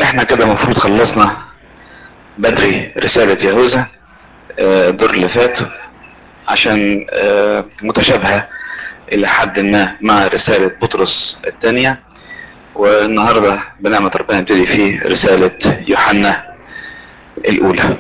احنا كده المفروض خلصنا بدري رسالة يهوذا آه، الدور اللي فات عشان آه، متشابهة الى حد ما مع رسالة بطرس الثانية والنهاردة بنعمة ربنا نبتدي فيه رسالة يوحنا الاولى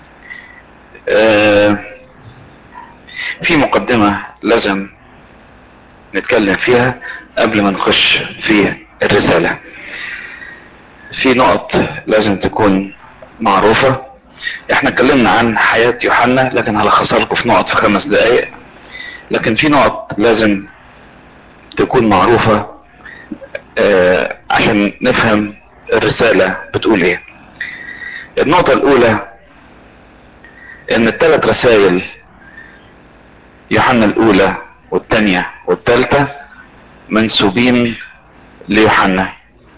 آه، في مقدمة لازم نتكلم فيها قبل ما نخش في الرسالة في نقط لازم تكون معروفة احنا اتكلمنا عن حياة يوحنا لكن هلخصها لكم في نقط في خمس دقايق لكن في نقط لازم تكون معروفة آه عشان نفهم الرسالة بتقول ايه النقطة الاولى ان الثلاث رسائل يوحنا الاولى والثانية والثالثة منسوبين ليوحنا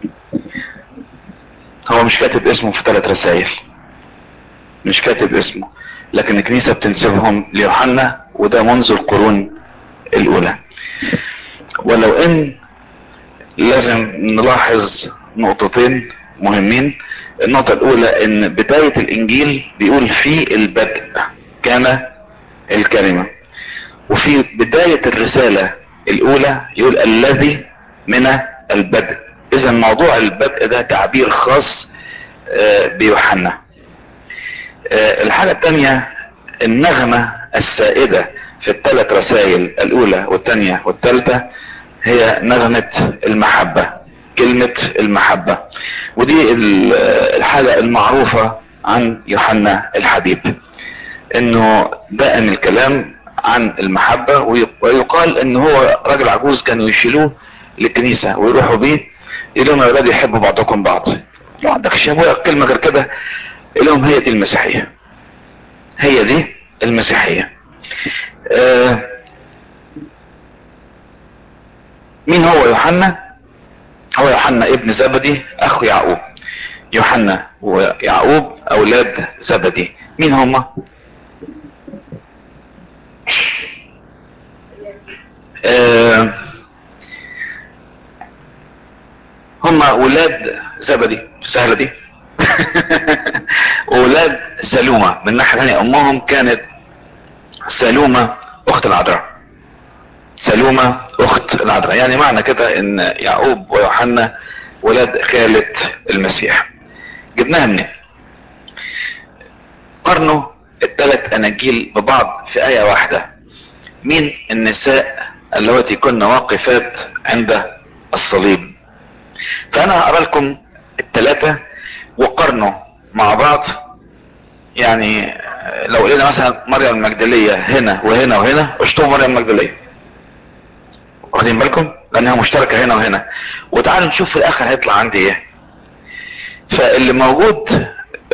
هو مش كاتب اسمه في ثلاث رسائل مش كاتب اسمه لكن الكنيسة بتنسبهم ليوحنا وده منذ القرون الاولى ولو ان لازم نلاحظ نقطتين مهمين النقطة الاولى ان بداية الانجيل بيقول في البدء كان الكلمة وفي بداية الرسالة الاولى يقول الذي من البدء اذا موضوع البدء ده تعبير خاص بيوحنا الحاجة الثانية النغمة السائدة في الثلاث رسائل الاولى والثانية والثالثة هي نغمة المحبة كلمة المحبة ودي الحاجة المعروفة عن يوحنا الحبيب انه دائم الكلام عن المحبة ويقال ان هو راجل عجوز كانوا يشيلوه للكنيسة ويروحوا بيه يقول لهم يا ولاد يحبوا بعضكم بعض لو عندك ابويا كلمة غير كده يقول لهم هي دي المسيحية هي دي المسيحية آه مين هو يوحنا هو يوحنا ابن زبدي اخو يعقوب يوحنا ويعقوب اولاد زبدي مين هما آه هما ولاد زبدي سهلة دي ولاد سلومة من ناحية ثانية امهم كانت سلومة اخت العذراء سلومة اخت العذراء يعني معنى كده ان يعقوب ويوحنا ولاد خالة المسيح جبناها منين قارنوا الثلاث اناجيل ببعض في اية واحدة مين النساء اللواتي كن واقفات عند الصليب فانا هقرا لكم الثلاثة وقارنوا مع بعض يعني لو قلنا مثلا مريم المجدلية هنا وهنا وهنا اشطبوا مريم المجدلية واخدين بالكم لانها مشتركة هنا وهنا وتعالوا نشوف في الاخر هيطلع عندي ايه فاللي موجود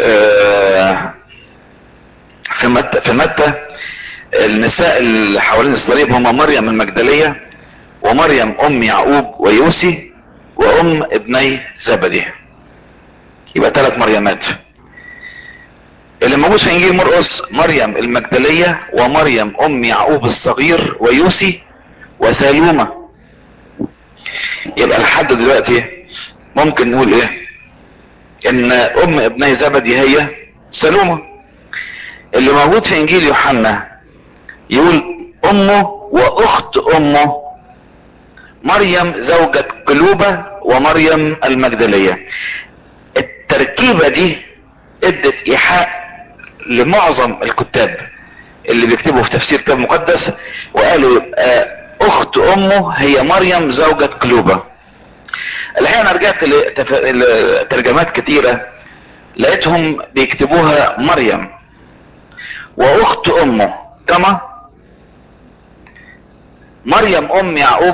في متى في متى النساء اللي حوالين الصليب هم مريم المجدلية ومريم ام يعقوب ويوسي وام ابني زبدي يبقى ثلاث مريمات اللي موجود في انجيل مرقس مريم المجدلية ومريم ام يعقوب الصغير ويوسي وسالومة يبقى لحد دلوقتي ممكن نقول ايه ان ام ابني زبدي هي سلومة اللي موجود في انجيل يوحنا يقول امه واخت امه مريم زوجة قلوبة ومريم المجدلية التركيبة دي ادت ايحاء لمعظم الكتاب اللي بيكتبوا في تفسير كتاب مقدس وقالوا يبقى اخت امه هي مريم زوجة قلوبة الحقيقة انا رجعت لترجمات كتيرة لقيتهم بيكتبوها مريم واخت امه كما مريم ام يعقوب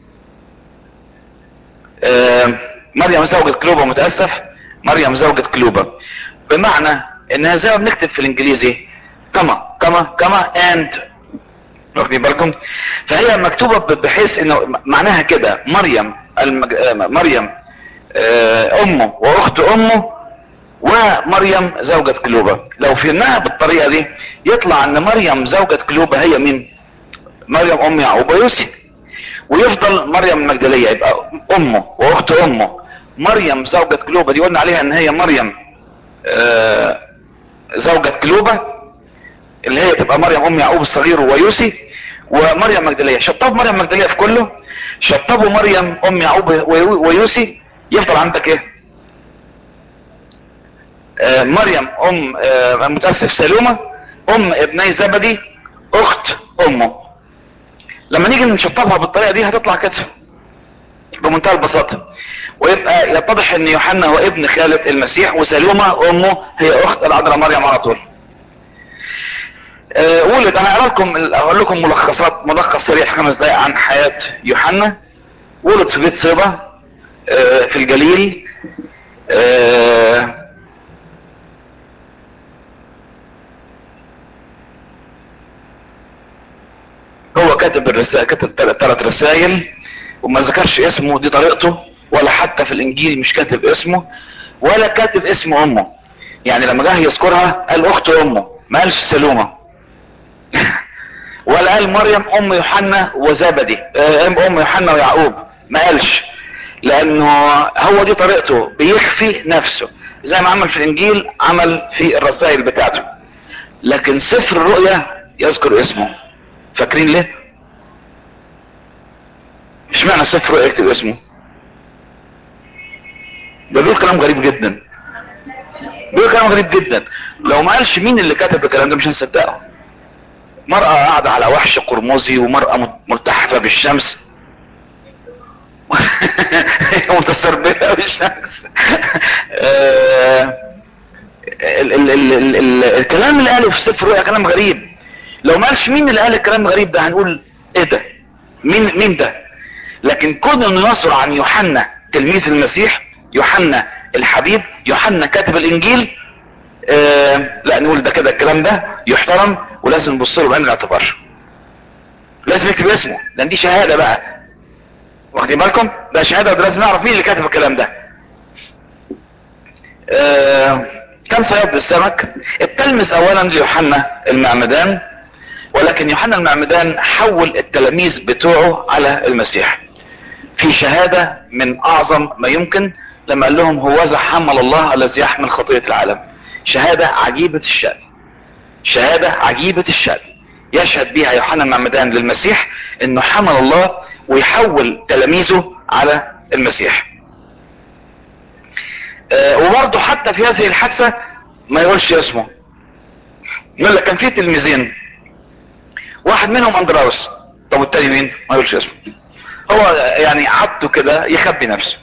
آه مريم زوجة قلوبة متأسف مريم زوجة قلوبة بمعنى انها زي ما بنكتب في الانجليزي كما كما كما اند واخدين بالكم فهي مكتوبة بحيث انه معناها كده مريم المج... مريم آه امه واخت امه ومريم زوجة قلوبة لو فهمناها بالطريقة دي يطلع ان مريم زوجة قلوبة هي مين مريم ام يعقوب ويوسف ويفضل مريم المجدلية يبقى امه واخت امه مريم زوجة كلوبة دي قلنا عليها ان هي مريم آه زوجة كلوبة اللي هي تبقى مريم ام يعقوب الصغير ويوسي ومريم مجدلية شطب مريم مجدلية في كله شطبوا مريم ام يعقوب ويوسي يفضل عندك ايه آه مريم ام آه متأسف سلومة ام ابني زبدي اخت امه لما نيجي نشطبها بالطريقة دي هتطلع كده بمنتهى البساطة ويبقى يتضح ان يوحنا هو ابن خالة المسيح وسلومة امه هي اخت العذراء مريم على طول أه ولد انا اقرا لكم اقول لكم ملخصات ملخص سريع خمس دقائق عن حياة يوحنا ولد في بيت صيبة أه في الجليل أه هو كاتب الرسائل كاتب ثلاث رسائل وما ذكرش اسمه دي طريقته ولا حتى في الانجيل مش كاتب اسمه ولا كاتب اسم امه يعني لما جه يذكرها قال اخت امه ما قالش سلومة ولا قال مريم ام يوحنا وزبدي ام يوحنا ويعقوب ما قالش لانه هو دي طريقته بيخفي نفسه زي ما عمل في الانجيل عمل في الرسائل بتاعته لكن سفر الرؤيا يذكر اسمه فاكرين ليه اشمعنى سفر الرؤيا يكتب اسمه ده بيقول كلام غريب جدا بيقول كلام غريب جدا لو ما قالش مين اللي كتب الكلام ده مش هنصدقه مرأة قاعدة على وحش قرمزي ومرأة ملتحفة بالشمس متسربلة بالشمس ال ال ال ال ال الكلام اللي قاله في سفر الرؤيا كلام غريب لو ما قالش مين اللي قال الكلام الغريب ده هنقول ايه ده مين مين ده لكن كون انه يصدر عن يوحنا تلميذ المسيح يوحنا الحبيب يوحنا كاتب الانجيل آه لا نقول ده كده الكلام ده يحترم ولازم نبص له بعين الاعتبار لازم يكتب اسمه لان دي شهاده بقى واخدين بالكم ده شهاده لازم نعرف مين اللي كاتب الكلام ده آه كان صياد السمك التلمس اولا ليوحنا المعمدان ولكن يوحنا المعمدان حول التلاميذ بتوعه على المسيح في شهادة من اعظم ما يمكن لما قال لهم هوذا حمل الله الذي يحمل خطية العالم شهادة عجيبة الشأن شهادة عجيبة الشأن يشهد بها يوحنا المعمدان للمسيح انه حمل الله ويحول تلاميذه على المسيح أه وبرضه حتى في هذه الحادثة ما يقولش اسمه يقول لك كان في تلميذين واحد منهم اندراوس طب والتاني مين ما يقولش اسمه هو يعني عادته كده يخبي نفسه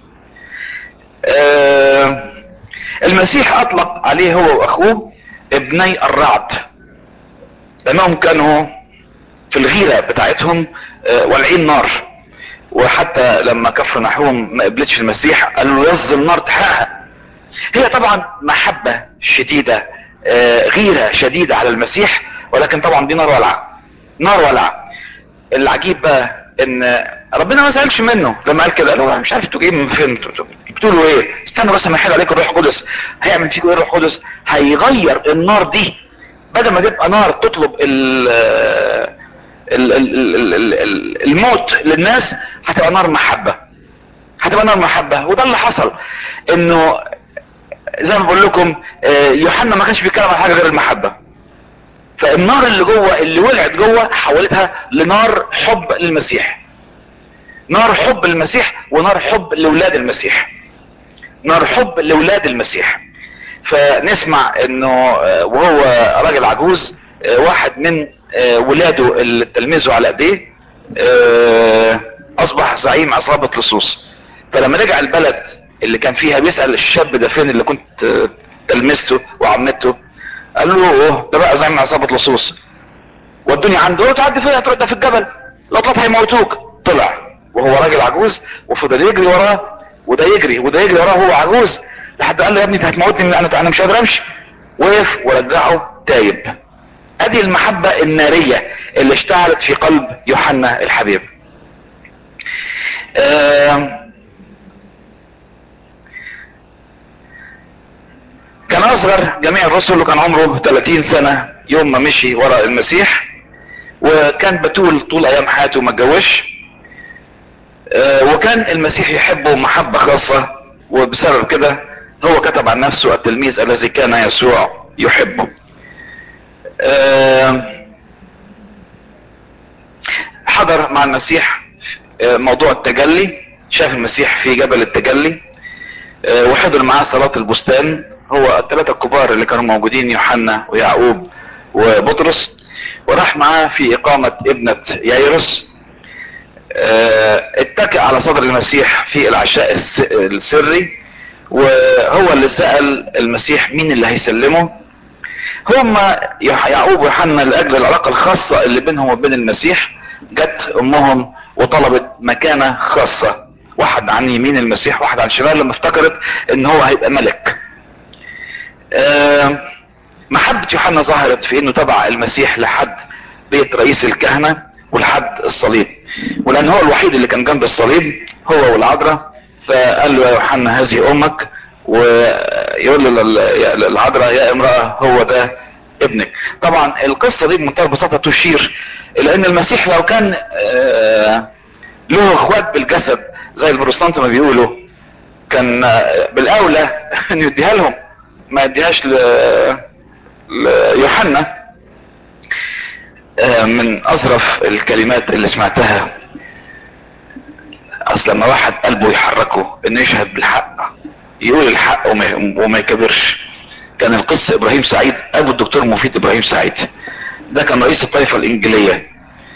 أه المسيح اطلق عليه هو واخوه ابني الرعد لانهم كانوا في الغيرة بتاعتهم أه والعين نار وحتى لما كفر نحوهم ما قبلتش المسيح قالوا له يظل النار تحرقها هي طبعا محبة شديدة أه غيرة شديدة على المسيح ولكن طبعا دي نار ولعة نار ولعة العجيب بقى ان ربنا ما سألش منه لما قال كده قال له مش عارف انتوا جايين من فين بتقولوا ايه استنوا بس ما يحل عليكم الروح القدس هيعمل فيكم ايه الروح القدس هيغير النار دي بدل ما تبقى نار تطلب ال ال ال ال ال الموت للناس هتبقى نار محبة هتبقى نار محبة وده اللي حصل انه زي ما بقول لكم يوحنا ما كانش بيتكلم عن حاجة غير المحبة فالنار اللي جوه اللي ولعت جوه حولتها لنار حب للمسيح نار حب للمسيح ونار حب لاولاد المسيح نار حب لاولاد المسيح فنسمع انه وهو راجل عجوز واحد من ولاده اللي تلمذوا على ايديه اصبح زعيم عصابة لصوص فلما رجع البلد اللي كان فيها بيسأل الشاب ده فين اللي كنت تلمسته وعمته قال له ده بقى زعيم عصابة لصوص والدنيا عنده قلت تعدي فين هتروح ده في الجبل لو طلعت هيموتوك طلع وهو راجل عجوز وفضل يجري وراه وده يجري وده يجري وراه وهو عجوز لحد قال له يا ابني انت هتموتني انا انا مش قادر امشي وقف ورجعه تايب ادي المحبة النارية اللي اشتعلت في قلب يوحنا الحبيب آه كان اصغر جميع الرسل وكان عمره 30 سنة يوم ما مشي وراء المسيح وكان بتول طول ايام حياته ما اتجوزش آه وكان المسيح يحبه محبة خاصة وبسبب كده هو كتب عن نفسه التلميذ الذي كان يسوع يحبه آه حضر مع المسيح موضوع التجلي شاف المسيح في جبل التجلي وحضر معاه صلاة البستان هو الثلاثة الكبار اللي كانوا موجودين يوحنا ويعقوب وبطرس وراح معاه في إقامة ابنة يايرس اتكئ على صدر المسيح في العشاء السري وهو اللي سأل المسيح مين اللي هيسلمه هما يعقوب ويوحنا لأجل العلاقة الخاصة اللي بينهم وبين المسيح جت امهم وطلبت مكانة خاصة واحد عن يمين المسيح واحد عن شمال لما افتكرت ان هو هيبقى ملك أه محبة يوحنا ظهرت في انه تبع المسيح لحد بيت رئيس الكهنة ولحد الصليب ولان هو الوحيد اللي كان جنب الصليب هو والعذراء فقال له يا يوحنا هذه امك ويقول للعذراء يا امرأة هو ده ابنك طبعا القصة دي بمنتهى البساطة تشير الى ان المسيح لو كان آه له اخوات بالجسد زي البروتستانت ما بيقولوا كان آه بالاولى ان يديها لهم ما يديهاش ليوحنا آه من اظرف الكلمات اللي سمعتها اصل لما واحد قلبه يحركه انه يشهد بالحق يقول الحق وما, وما يكبرش كان القس ابراهيم سعيد ابو الدكتور مفيد ابراهيم سعيد ده كان رئيس الطائفة الانجيلية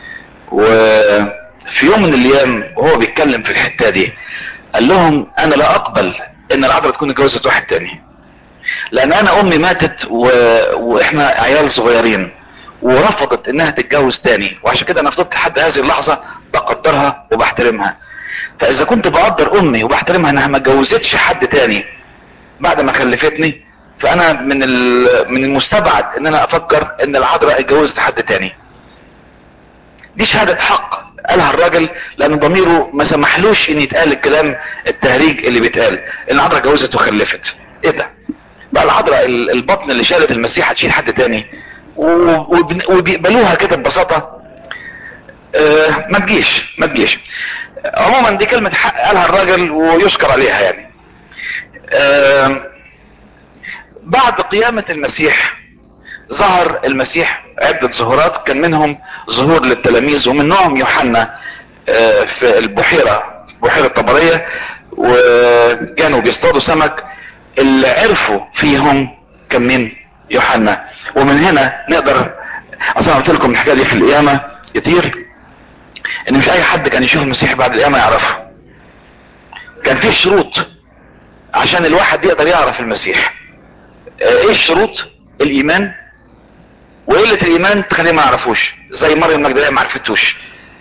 وفي يوم من الايام وهو بيتكلم في الحتة دي قال لهم انا لا اقبل ان العذراء تكون اتجوزت واحد تاني لان انا امي ماتت و... واحنا عيال صغيرين ورفضت انها تتجوز تاني وعشان كده انا فضلت لحد هذه اللحظة بقدرها وبحترمها فاذا كنت بقدر امي وبحترمها انها ما اتجوزتش حد تاني بعد ما خلفتني فانا من من المستبعد ان انا افكر ان العذراء اتجوزت حد تاني دي شهادة حق قالها الراجل لان ضميره ما سمحلوش ان يتقال الكلام التهريج اللي بيتقال ان العذراء اتجوزت وخلفت ايه ده بقى العذراء البطن اللي شالت المسيح هتشيل حد تاني وبيقبلوها كده ببساطة اه ما تجيش ما تجيش عموما دي كلمة حق قالها الراجل ويشكر عليها يعني اه بعد قيامة المسيح ظهر المسيح عدة ظهورات كان منهم ظهور للتلاميذ ومنهم يوحنا في البحيرة بحيرة طبرية وكانوا بيصطادوا سمك اللي عرفوا فيهم كان مين يوحنا ومن هنا نقدر اصلا قلت لكم الحكايه دي في القيامه كتير ان مش اي حد كان يشوف المسيح بعد القيامه يعرفه كان فيه شروط عشان الواحد يقدر يعرف المسيح ايه الشروط الايمان وقلة الايمان تخليه ما يعرفوش زي مريم المجدلية ما عرفتوش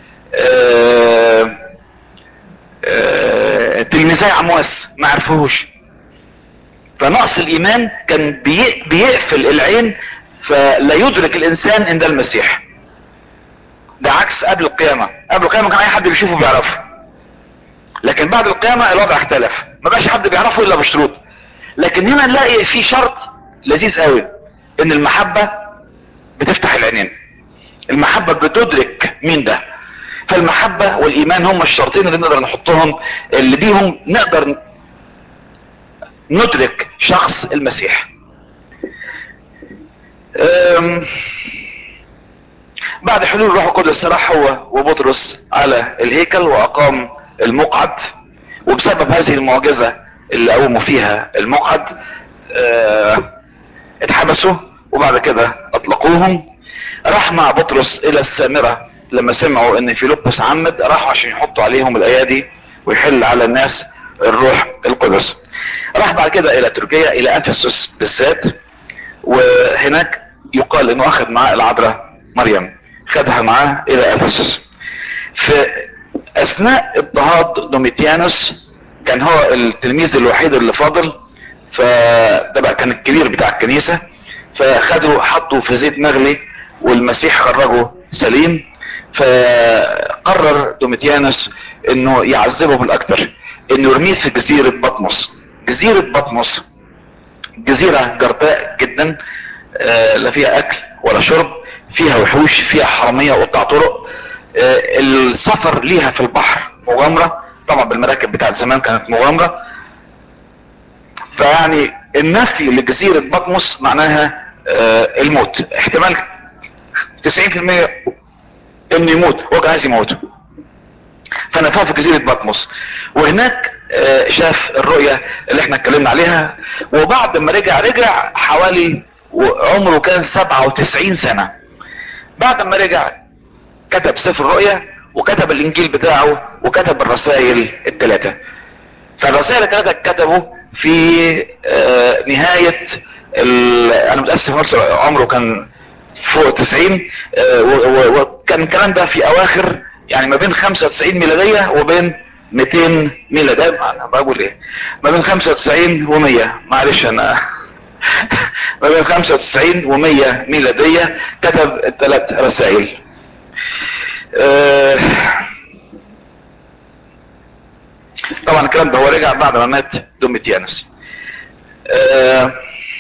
تلميذي عمواس ما عرفوهوش فنقص الايمان كان بي بيقفل العين فلا يدرك الانسان ان ده المسيح ده عكس قبل القيامة قبل القيامة كان اي حد بيشوفه بيعرفه لكن بعد القيامة الوضع اختلف ما بقاش حد بيعرفه الا بشروط لكن هنا نلاقي في شرط لذيذ قوي ان المحبة بتفتح العينين المحبة بتدرك مين ده فالمحبة والايمان هم الشرطين اللي نقدر نحطهم اللي بيهم نقدر ندرك شخص المسيح بعد حلول الروح القدس راح هو وبطرس على الهيكل واقام المقعد وبسبب هذه المعجزة اللي قوموا فيها المقعد اه اتحبسوا وبعد كده اطلقوهم راح مع بطرس الى السامرة لما سمعوا ان فيلبس عمد راحوا عشان يحطوا عليهم الايادي ويحل على الناس الروح القدس راح بعد كده الى تركيا الى افسس بالذات وهناك يقال انه اخذ معاه العذراء مريم خدها معاه الى افسس في اثناء اضطهاد دوميتيانوس كان هو التلميذ الوحيد اللي فاضل فده بقى كان الكبير بتاع الكنيسة فخدوا حطوا في زيت مغلي والمسيح خرجه سليم فقرر دوميتيانوس انه يعذبه بالاكتر انه يرميه في جزيرة بطمس جزيرة بطمس جزيرة جرداء جدا آه لا فيها اكل ولا شرب فيها وحوش فيها حرامية وقطاع طرق آه السفر ليها في البحر مغامرة طبعا بالمراكب بتاعت زمان كانت مغامرة فيعني النفي لجزيرة بطمس معناها آه الموت احتمال 90% انه يموت هو كان عايز يموته فنفاه في جزيرة بطمس وهناك آه شاف الرؤية اللي احنا اتكلمنا عليها وبعد ما رجع رجع حوالي عمره كان 97 سنة بعد ما رجع كتب سفر الرؤيا وكتب الانجيل بتاعه وكتب الرسائل الثلاثة فالرسائل الثلاثة كتبوا في آه نهاية انا متأسف قلت عمره كان فوق 90 آه وكان الكلام ده في اواخر يعني ما بين 95 ميلادية وبين 200 ميلادية انا بقول ايه ما بين 95 و100 معلش انا ما بين 95 و100 ميلادية كتب الثلاث رسائل آه طبعا الكلام ده هو رجع بعد ما مات دوميتيانوس آه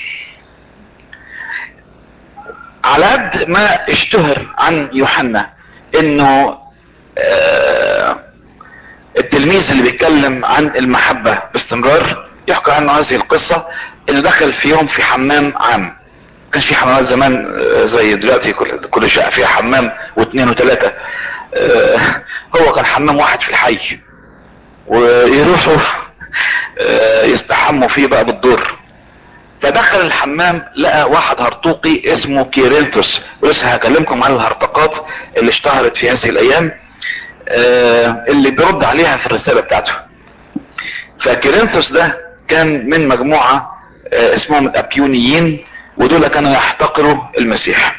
على قد ما اشتهر عن يوحنا انه آه التلميذ اللي بيتكلم عن المحبة باستمرار يحكى عنه هذه القصة انه دخل في يوم في حمام عام كان في حمامات زمان زي دلوقتي كل, كل شقة فيها حمام واثنين وثلاثة آه هو كان حمام واحد في الحي ويروحوا آه يستحموا فيه بقى بالدور فدخل الحمام لقى واحد هرطوقي اسمه كيرينتوس ولسه هكلمكم عن الهرطقات اللي اشتهرت في هذه الايام آه اللي بيرد عليها في الرسالة بتاعته فكيرينتوس ده كان من مجموعة آه اسمهم الابيونيين ودول كانوا يحتقروا المسيح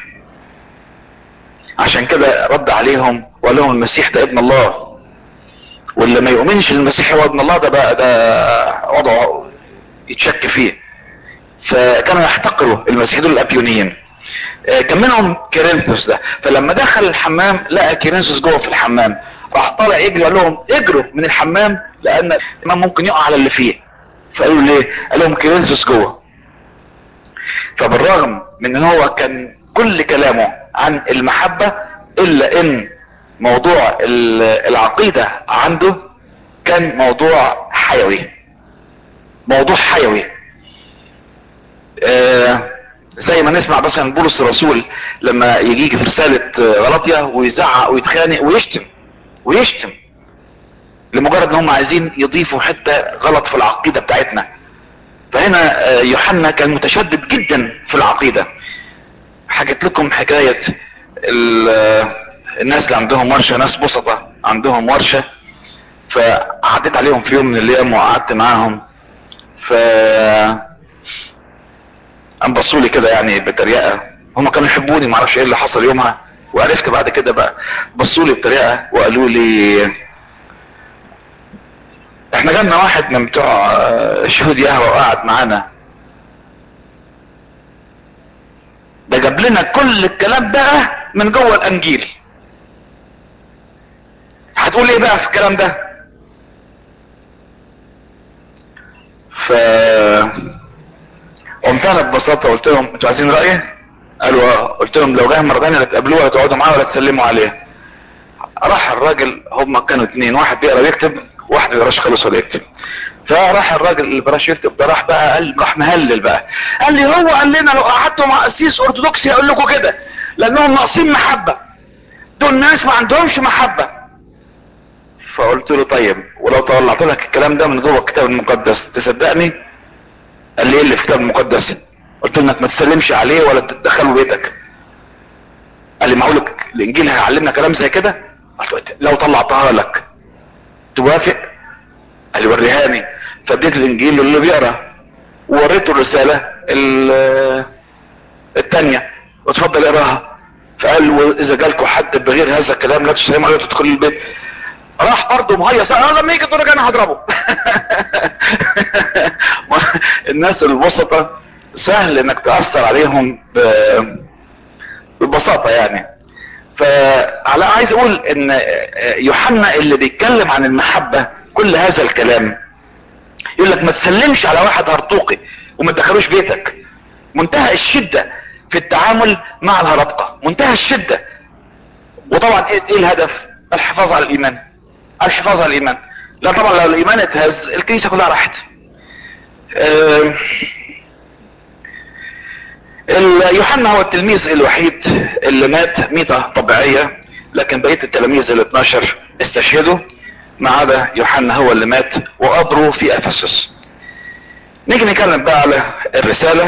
عشان كده رد عليهم وقال لهم المسيح ده ابن الله واللي ما يؤمنش المسيح هو ابن الله ده بقى ده وضعه يتشك فيه فكانوا يحتقروا المسيح دول الابيونيين كان منهم كيرنثوس ده فلما دخل الحمام لقى كيرنثوس جوه في الحمام راح طالع يجري قال لهم اجروا من الحمام لان الحمام ممكن يقع على اللي فيه فقالوا ليه قال لهم كيرنثوس جوه فبالرغم من ان هو كان كل كلامه عن المحبة الا ان موضوع العقيدة عنده كان موضوع حيوي موضوع حيوي آه زي ما نسمع مثلا بولس الرسول لما يجي في رسالة غلطية ويزعق ويتخانق ويشتم ويشتم لمجرد ان هم عايزين يضيفوا حتة غلط في العقيدة بتاعتنا فهنا يوحنا كان متشدد جدا في العقيدة حكيت لكم حكاية الناس اللي عندهم ورشة ناس بسطة عندهم ورشة فعديت عليهم في يوم من الايام وقعدت معاهم ف انبصوا لي كده يعني بتريقه هم كانوا يحبوني ما اعرفش ايه اللي حصل يومها وعرفت بعد كده بقى بصوا لي بطريقه وقالوا لي احنا جالنا واحد من بتوع شهود يهوى وقعد معانا ده جاب لنا كل الكلام بقى من جوه الانجيل هتقول ايه بقى في الكلام ده ف قمت انا ببساطه قلت لهم انتوا عايزين رايي قالوا اه قلت لهم لو جه مره ثانيه لا تقابلوه ولا تقعدوا معاه ولا تسلموا عليه راح الراجل هم كانوا اثنين واحد بيقرا ويكتب واحد ما بيقراش خالص ولا يكتب فراح الراجل اللي بيقراش يكتب ده راح بقى قال راح مهلل بقى قال لي هو قال لنا لو قعدتوا مع قسيس ارثوذكسي هيقول لكم كده لانهم ناقصين محبه دول ناس ما عندهمش محبه فقلت له طيب ولو طلعت لك الكلام ده من جوه الكتاب المقدس تصدقني قال لي ايه اللي في الكتاب المقدس قلت له انك ما تسلمش عليه ولا تدخله بيتك قال لي معقول الانجيل هيعلمنا كلام زي كده قلت له لو طلعتها لك توافق قال لي وريهاني فاديت الانجيل للي بيقرا ووريته الرساله الثانيه وتفضل اقراها فقال واذا جالكم حد بغير هذا الكلام لا تسلموا عليه وتدخلوا البيت راح برضه مهيص انا لما يجي الدرجه انا هضربه الناس البسطة سهل انك تأثر عليهم ببساطة يعني فعلى عايز اقول ان يوحنا اللي بيتكلم عن المحبة كل هذا الكلام يقول لك ما تسلمش على واحد هرطوقي وما تدخلوش بيتك منتهى الشدة في التعامل مع الهرطقة منتهى الشدة وطبعا ايه الهدف الحفاظ على الايمان الحفاظ على الايمان لا طبعا لو الايمان اتهز الكنيسة كلها راحت آه، ال- يوحنا هو التلميذ الوحيد اللي مات ميتة طبيعية لكن بقية التلاميذ ال 12 استشهدوا ما عدا يوحنا هو اللي مات وقبره في افسس نيجي نتكلم بقى على الرسالة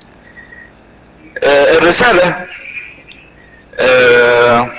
آه، الرسالة آه،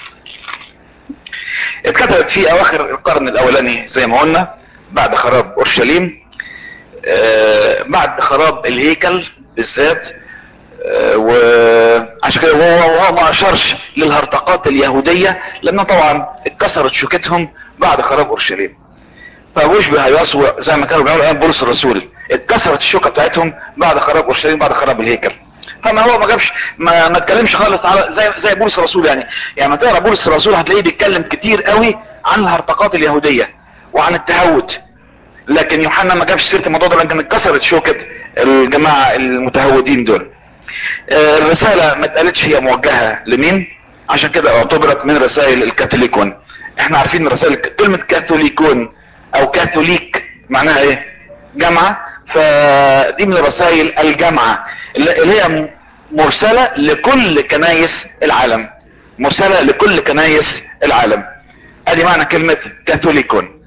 اتكتبت في اواخر القرن الاولاني زي ما قلنا بعد خراب اورشليم آه، بعد خراب الهيكل بالذات آه، وعشان كده هو هو ما اشارش للهرطقات اليهودية لان طبعا اتكسرت شوكتهم بعد خراب اورشليم فوشبه هيصوى زي ما كانوا بيعملوا ايام بولس الرسول اتكسرت الشوكة بتاعتهم بعد خراب اورشليم بعد خراب الهيكل فما هو ما جابش ما ما اتكلمش خالص على زي زي بولس الرسول يعني يعني ما تقرا بولس الرسول هتلاقيه بيتكلم كتير قوي عن الهرطقات اليهوديه وعن التهود لكن يوحنا ما جابش سيره الموضوع ده لكن اتكسرت شوكه الجماعه المتهودين دول آه، الرساله ما اتقالتش هي موجهه لمين عشان كده اعتبرت من رسائل الكاثوليكون احنا عارفين رسائل كلمه كاثوليكون او كاثوليك معناها ايه جامعه فدي من رسائل الجامعه اللي اللي هي مرسله لكل كنايس العالم مرسله لكل كنايس العالم ادي معنى كلمه كاثوليكون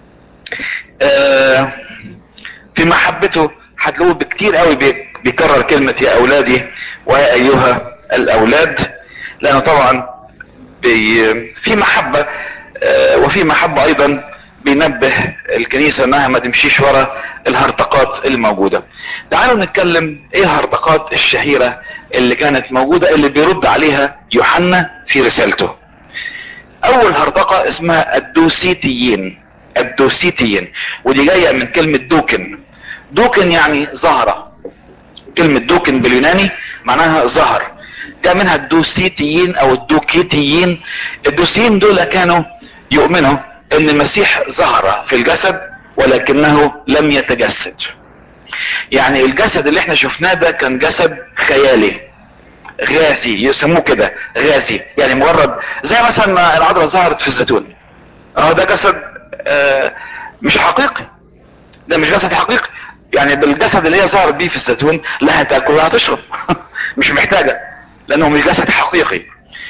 آه، في محبته هتلاقوه بكتير قوي بي- بيكرر كلمة يا اولادي ويا ايها الاولاد لانه طبعا بي في محبة آه، وفي محبة ايضا بينبه الكنيسة انها ما تمشيش ورا الهرطقات الموجودة تعالوا نتكلم ايه الهرطقات الشهيرة اللي كانت موجودة اللي بيرد عليها يوحنا في رسالته اول هرطقة اسمها الدوسيتيين الدوسيتيين ودي جاية من كلمة دوكن دوكن يعني زهرة كلمة دوكن باليوناني معناها زهر جاء منها الدوسيتيين او الدوكيتيين الدوسيين دول كانوا يؤمنوا ان المسيح ظهر في الجسد ولكنه لم يتجسد يعني الجسد اللي احنا شفناه ده كان جسد خيالي غازي يسموه كده غازي يعني مجرد زي مثلا ما العذراء ظهرت في الزيتون اهو ده جسد آه مش حقيقي ده مش جسد حقيقي يعني بالجسد اللي هي ظهرت بيه في الزيتون لا هتاكل ولا هتشرب مش محتاجه لانه مش جسد حقيقي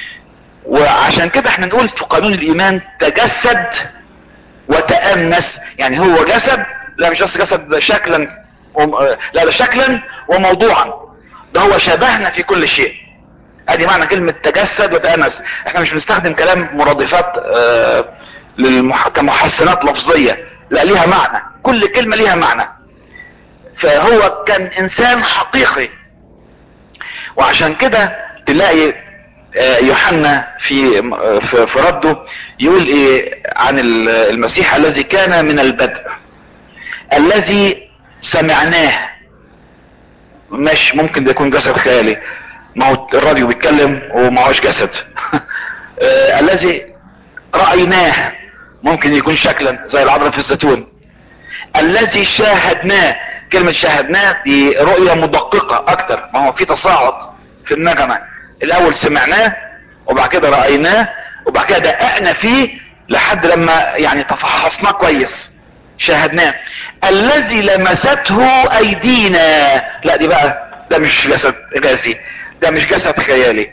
وعشان كده احنا نقول في قانون الايمان تجسد وتأنس يعني هو جسد لا مش بس جسد شكلا وم... لا ده شكلا وموضوعا ده هو شبهنا في كل شيء ادي معنى كلمة تجسد وتأنس احنا مش بنستخدم كلام مرادفات آه للمح... كمحسنات لفظية لا ليها معنى كل كلمة ليها معنى فهو كان انسان حقيقي وعشان كده تلاقي آه، يوحنا في آه، في في رده يقول ايه عن ال- المسيح الذي كان من البدء الذي سمعناه مش ممكن ده يكون جسد خيالي ما هو الراديو بيتكلم وما هوش جسد آه، الذي رأيناه ممكن يكون شكلا زي العذراء في الزيتون الذي شاهدناه كلمة شاهدناه دي رؤية مدققة اكتر ما هو في تصاعد في النغمة الاول سمعناه وبعد كده رأيناه وبعد كده دققنا فيه لحد لما يعني تفحصناه كويس شاهدناه الذي لمسته ايدينا لا دي بقى ده مش جسد غازي ده مش جسد خيالي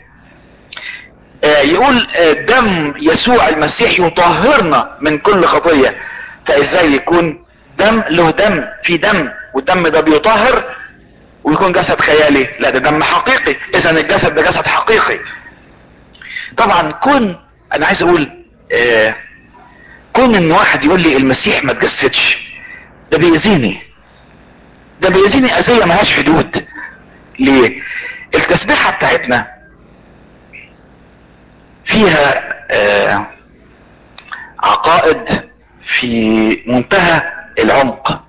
آه، يقول آه، دم يسوع المسيح يطهرنا من كل خطية فازاي يكون دم له دم في دم والدم ده بيطهر ويكون جسد خيالي لا ده دم حقيقي اذا الجسد ده جسد حقيقي طبعا كون انا عايز اقول آه كون ان واحد يقول لي المسيح ما تجسدش ده بيأذيني ده بيأذيني اذية ملهاش حدود ليه التسبيحة بتاعتنا فيها آه عقائد في منتهى العمق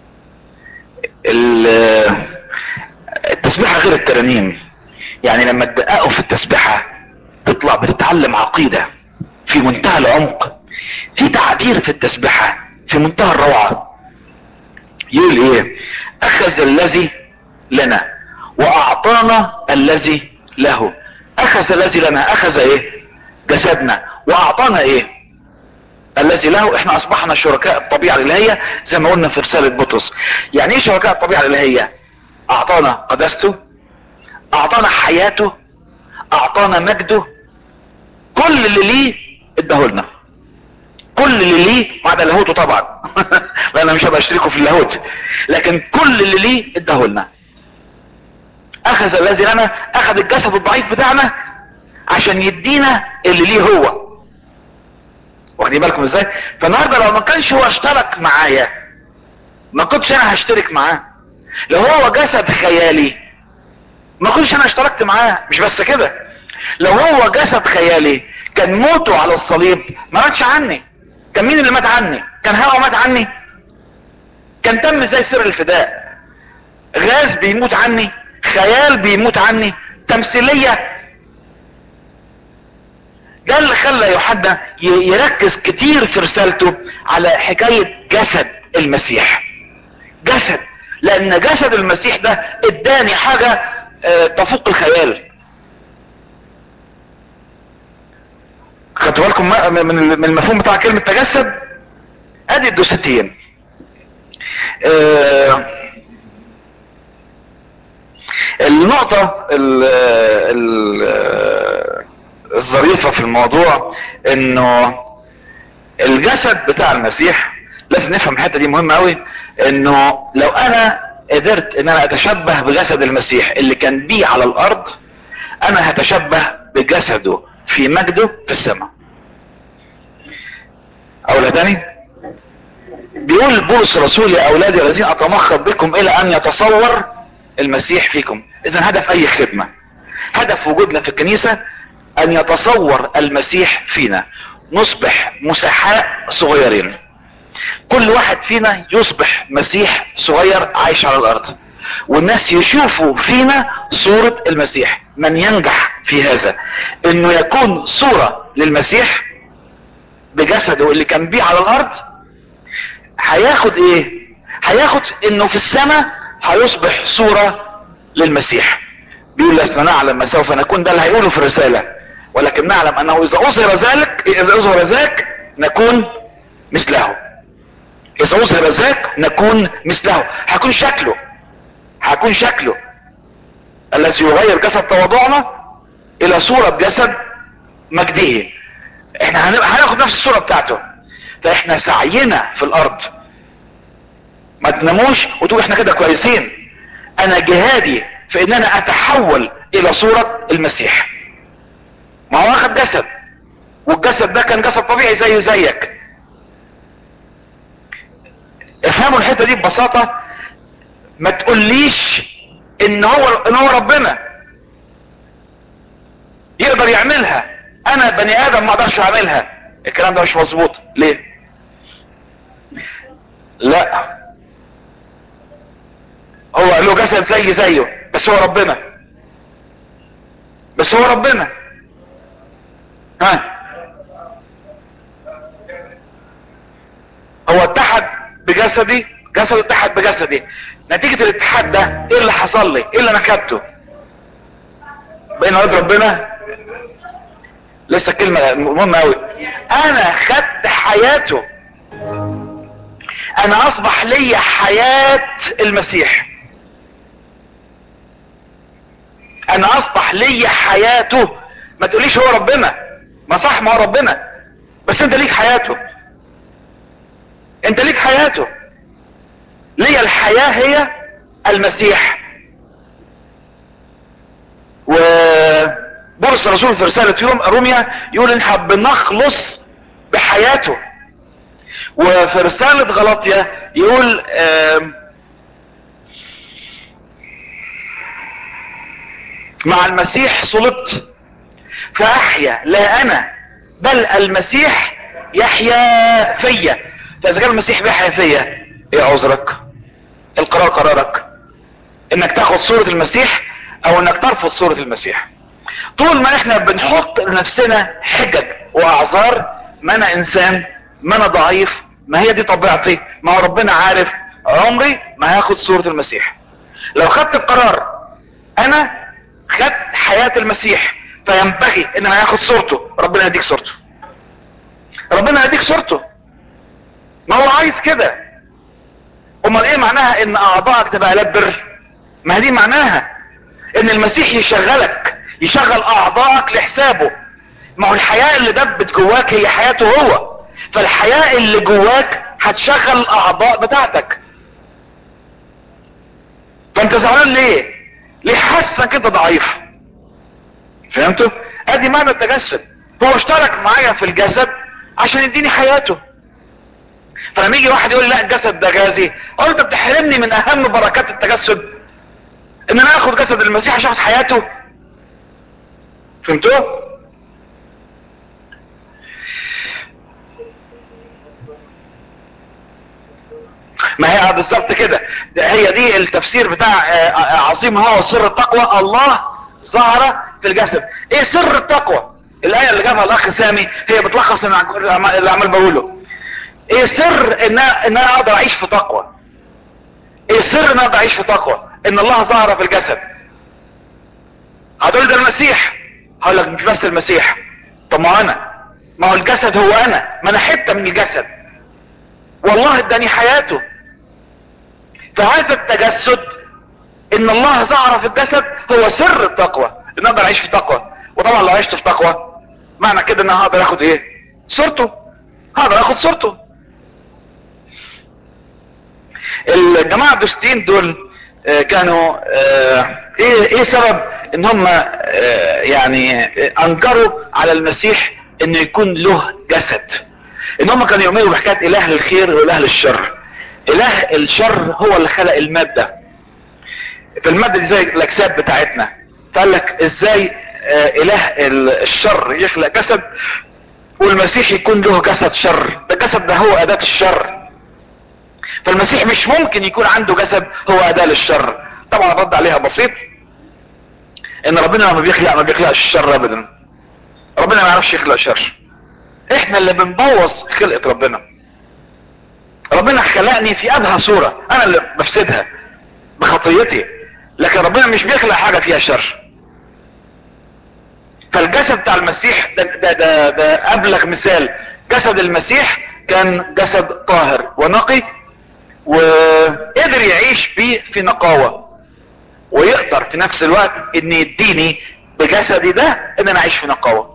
ال- التسبيحة غير الترانيم يعني لما تدققوا في التسبيحة تطلع بتتعلم عقيدة في منتهى العمق في تعبير في التسبيحة في منتهى الروعة يقول ايه اخذ الذي لنا واعطانا الذي له اخذ الذي لنا اخذ ايه جسدنا واعطانا ايه الذي له احنا اصبحنا شركاء الطبيعة الالهية زي ما قلنا في رسالة بطرس يعني ايه شركاء الطبيعة الالهية اعطانا قداسته اعطانا حياته اعطانا مجده كل اللي ليه اداهولنا كل اللي ليه بعد لاهوته طبعا لان انا مش هبقى اشتركه في اللاهوت لكن كل اللي ليه اداهولنا اخذ الذي لنا اخذ الجسد الضعيف بتاعنا عشان يدينا اللي ليه هو واخدين بالكم ازاي فالنهارده لو ما كانش هو اشترك معايا ما كنتش انا هشترك معاه لو هو جسد خيالي ما كنتش انا اشتركت معاه مش بس كده لو هو جسد خيالي كان موته على الصليب ما ماتش عني كان مين اللي مات عني كان هوا مات عني كان تم زي سر الفداء غاز بيموت عني خيال بيموت عني تمثيلية ده اللي خلى يوحنا يركز كتير في رسالته على حكاية جسد المسيح جسد لان جسد المسيح ده اداني حاجة اه تفوق الخيال خدتوا بالكم من المفهوم بتاع كلمة تجسد ادي الدوستين اه النقطة ال ال الظريفة في الموضوع انه الجسد بتاع المسيح لازم نفهم الحتة دي مهمة قوي انه لو انا قدرت ان انا اتشبه بجسد المسيح اللي كان بيه على الارض انا هتشبه بجسده في مجده في السماء اقولها تاني بيقول بولس الرسول يا اولادي الذين اتمخض بكم الى ان يتصور المسيح فيكم اذا هدف اي خدمة هدف وجودنا في الكنيسة ان يتصور المسيح فينا نصبح مسحاء صغيرين كل واحد فينا يصبح مسيح صغير عايش على الارض والناس يشوفوا فينا صورة المسيح من ينجح في هذا انه يكون صورة للمسيح بجسده اللي كان بيه على الارض هياخد ايه هياخد انه في السماء هيصبح صورة للمسيح بيقول لسنا نعلم ما سوف نكون ده اللي هيقوله في الرسالة ولكن نعلم انه اذا اظهر ذلك اذا اظهر ذاك نكون مثله اذا اظهر ذاك نكون مثله هيكون شكله هيكون شكله الذي يغير جسد تواضعنا الى صورة جسد مجده احنا هناخد نفس الصورة بتاعته فاحنا سعينا في الارض ما تناموش وتقول احنا كده كويسين انا جهادي في ان انا اتحول الى صورة المسيح ما هو اخد جسد والجسد ده كان جسد طبيعي زيه زيك افهموا الحتة دي ببساطة ما تقوليش ان هو ان هو ربنا يقدر يعملها انا بني ادم ما اقدرش اعملها الكلام ده مش مظبوط ليه لا هو له جسد زي زيه بس هو ربنا بس هو ربنا ها هو اتحد بجسدي جسده اتحد بجسدي نتيجة الاتحاد ده ايه اللي حصل لي ايه اللي انا خدته بين ولاد ربنا لسه كلمة مهمة اوي انا خدت حياته انا اصبح لي حياة المسيح انا اصبح لي حياته ما تقوليش هو ربنا ما صح ما هو ربنا بس انت ليك حياته انت ليك حياته لي الحياة هي المسيح وبرس الرسول في رسالة يوم روميا يقول ان احنا بنخلص بحياته وفي رسالة غلطية يقول مع المسيح صلبت فاحيا لا انا بل المسيح يحيا فيا فاذا كان المسيح بيحيا فيا ايه عذرك القرار قرارك انك تاخد صورة المسيح او انك ترفض صورة المسيح طول ما احنا بنحط لنفسنا حجج واعذار ما انا انسان ما انا ضعيف ما هي دي طبيعتي ما هو ربنا عارف عمري ما هاخد صورة المسيح لو خدت القرار انا خدت حياة المسيح فينبغي ان انا هاخد صورته ربنا يديك صورته ربنا يديك صورته ما هو عايز كده امال ايه معناها ان اعضائك تبقى لا بر ما هي دي معناها ان المسيح يشغلك يشغل اعضائك لحسابه ما هو الحياة اللي دبت جواك هي حياته هو فالحياة اللي جواك هتشغل الاعضاء بتاعتك فانت زعلان ليه ليه حاسس انك انت ضعيف فهمتوا ادي معنى التجسد هو اشترك معايا في الجسد عشان يديني حياته فلما يجي واحد يقول لي لا الجسد ده غازي اقول انت بتحرمني من اهم بركات التجسد ان انا اخد جسد المسيح عشان اخد حياته فهمتوا ما هي بالظبط كده هي دي التفسير بتاع عظيم هو سر التقوى الله ظهر في الجسد ايه سر التقوى الايه اللي جابها الاخ سامي هي بتلخص اللي عمال بقوله ايه سر ان ان انا اقدر اعيش في تقوى ايه سر ان انا اقدر اعيش في تقوى ان الله ظهر في الجسد هتقول ده المسيح هقول لك مش بس المسيح طب ما انا ما هو الجسد هو انا ما انا حته من الجسد والله اداني حياته فهذا التجسد ان الله ظهر في الجسد هو سر التقوى ان اقدر اعيش في تقوى وطبعا لو عشت في تقوى معنى كده ان انا هقدر اخد ايه صورته هقدر اخد صورته الجماعة الدوستين دول كانوا ايه ايه سبب ان هم يعني انكروا على المسيح انه يكون له جسد ان هم كانوا يؤمنوا بحكاية اله للخير واله للشر اله الشر هو اللي خلق المادة فالمادة دي زي الاجساد بتاعتنا فقال لك ازاي اله الشر يخلق جسد والمسيح يكون له جسد شر ده الجسد ده هو اداة الشر فالمسيح مش ممكن يكون عنده جسد هو اداة للشر طبعا الرد عليها بسيط ان ربنا لما بيخلق ما بيخلقش الشر ابدا ربنا ما يعرفش يخلق شر احنا اللي بنبوظ خلقة ربنا ربنا خلقني في ابهى صورة انا اللي بفسدها بخطيتي لكن ربنا مش بيخلق حاجة فيها شر فالجسد بتاع المسيح ده, ده, ده, ده ابلغ مثال جسد المسيح كان جسد طاهر ونقي وقدر يعيش بيه في نقاوة ويقدر في نفس الوقت ان يديني بجسدي ده ان انا اعيش في نقاوة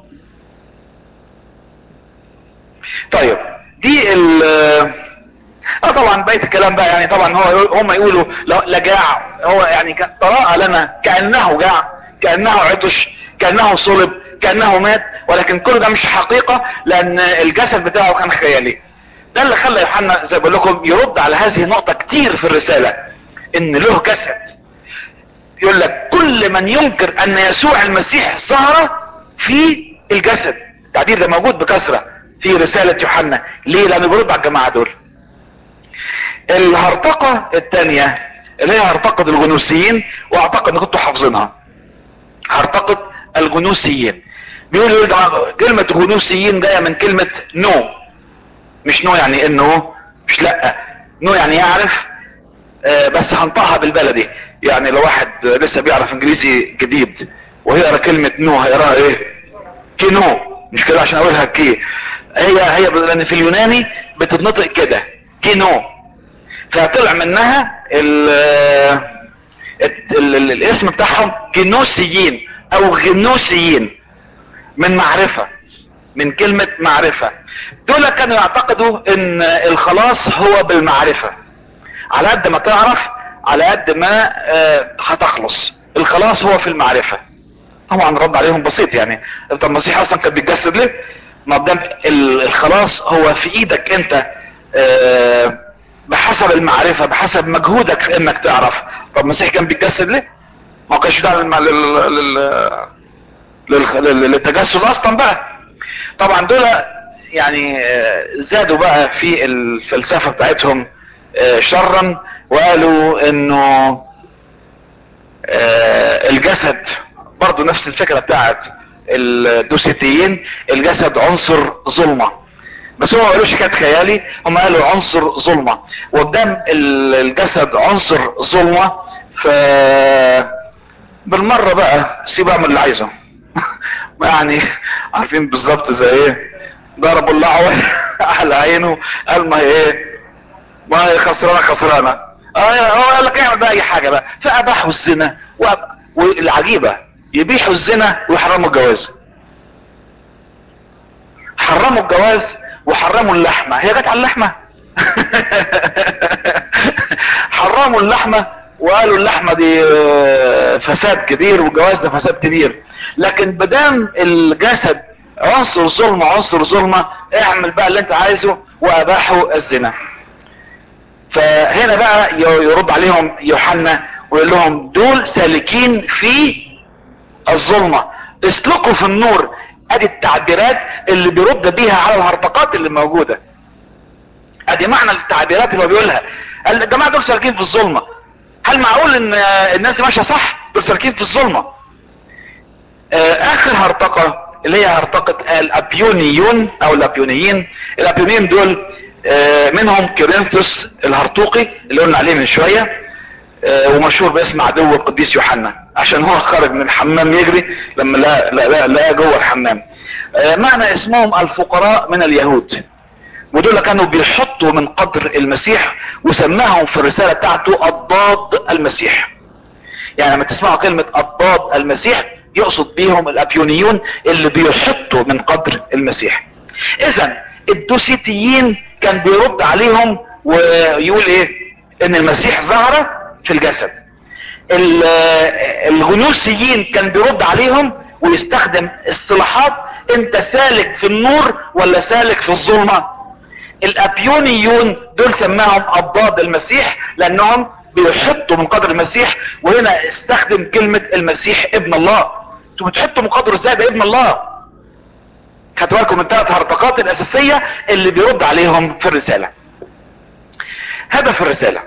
طيب دي ال اه طبعا بقية الكلام بقى يعني طبعا هو هم يقولوا لا جاع هو يعني تراءى لنا كأنه جاع كأنه عطش كأنه صلب كأنه مات ولكن كل ده مش حقيقة لان الجسد بتاعه كان خيالي ده اللي خلى يوحنا زي بقول لكم يرد على هذه النقطة كتير في الرسالة ان له جسد يقول لك كل من ينكر ان يسوع المسيح ظهر في الجسد التعبير ده موجود بكثرة في رسالة يوحنا ليه لانه بيرد على الجماعة دول الهرطقة الثانية اللي هي هرطقة الجنوسيين واعتقد ان كنتوا حافظينها هرطقة الجنوسيين بيقولوا يا جماعة كلمة جنوسيين جاية من كلمة نو مش نو يعني انه مش لا نو يعني يعرف آه بس هنطقها بالبلدي يعني لو واحد لسه بيعرف انجليزي جديد وهيقرا كلمة نو هيقراها ايه كينو مش كده عشان اقولها كي هي هي لان في اليوناني بتتنطق كده كينو فطلع منها ال ال ال الاسم بتاعهم جنوسيين او غنوسيين من معرفة من كلمة معرفة دول كانوا يعتقدوا ان الخلاص هو بالمعرفة على قد ما تعرف على قد ما آه هتخلص الخلاص هو في المعرفة طبعا رد عليهم بسيط يعني طب المسيح اصلا كان بيتجسد ليه ما دام الخلاص هو في ايدك انت آه بحسب المعرفة بحسب مجهودك في انك تعرف طب المسيح كان بيتجسد ليه ما كانش داعي للتجسد اصلا بقى طبعا دول يعني زادوا بقى في الفلسفة بتاعتهم شرا وقالوا انه الجسد برضو نفس الفكرة بتاعت الدوسيتيين الجسد عنصر ظلمة بس هم ما قالوش كانت خيالي هم قالوا عنصر ظلمة وقدام الجسد عنصر ظلمة ف بالمرة بقى سيب اعمل اللي عايزه يعني عارفين بالظبط زي ايه ضربوا الله على عينه قال ما هي ايه ما هي خسرانه خسرانه اه هو قال لك اعمل بقى اي حاجه بقى فاباحوا الزنا وأب... والعجيبه يبيحوا الزنا ويحرموا الجواز حرموا الجواز وحرموا اللحمه هي جت على اللحمه حرموا اللحمه وقالوا اللحمه دي فساد كبير والجواز ده فساد كبير لكن بدام الجسد عنصر ظلم عنصر ظلمة اعمل بقى اللي انت عايزه واباحوا الزنا فهنا بقى يرد عليهم يوحنا ويقول لهم دول سالكين في الظلمة اسلكوا في النور ادي التعبيرات اللي بيرد بيها على الهرطقات اللي موجودة ادي معنى التعبيرات اللي هو بيقولها الجماعة دول سالكين في الظلمة هل معقول ان الناس دي ماشية صح دول سالكين في الظلمة اخر هرطقة اللي هي هرطقة الابيونيون او الابيونيين الابيونيين دول منهم كورنثوس الهرطوقي اللي قلنا عليه من شوية ومشهور باسم عدو القديس يوحنا عشان هو خرج من الحمام يجري لما لقى لا لا جوه الحمام معنى اسمهم الفقراء من اليهود ودول كانوا بيحطوا من قدر المسيح وسماهم في الرسالة بتاعته الضاد المسيح يعني لما تسمعوا كلمة الضاد المسيح يقصد بيهم الابيونيون اللي بيحطوا من قدر المسيح اذا الدوسيتيين كان بيرد عليهم ويقول ايه ان المسيح ظهر في الجسد الغنوسيين كان بيرد عليهم ويستخدم اصطلاحات انت سالك في النور ولا سالك في الظلمة الابيونيون دول سماهم اضداد المسيح لانهم بيحطوا من قدر المسيح وهنا استخدم كلمة المسيح ابن الله انتوا بتحطوا من قدره ازاي ده ابن الله خدوا بالكم من الثلاث هرطقات الاساسية اللي بيرد عليهم في الرسالة هدف الرسالة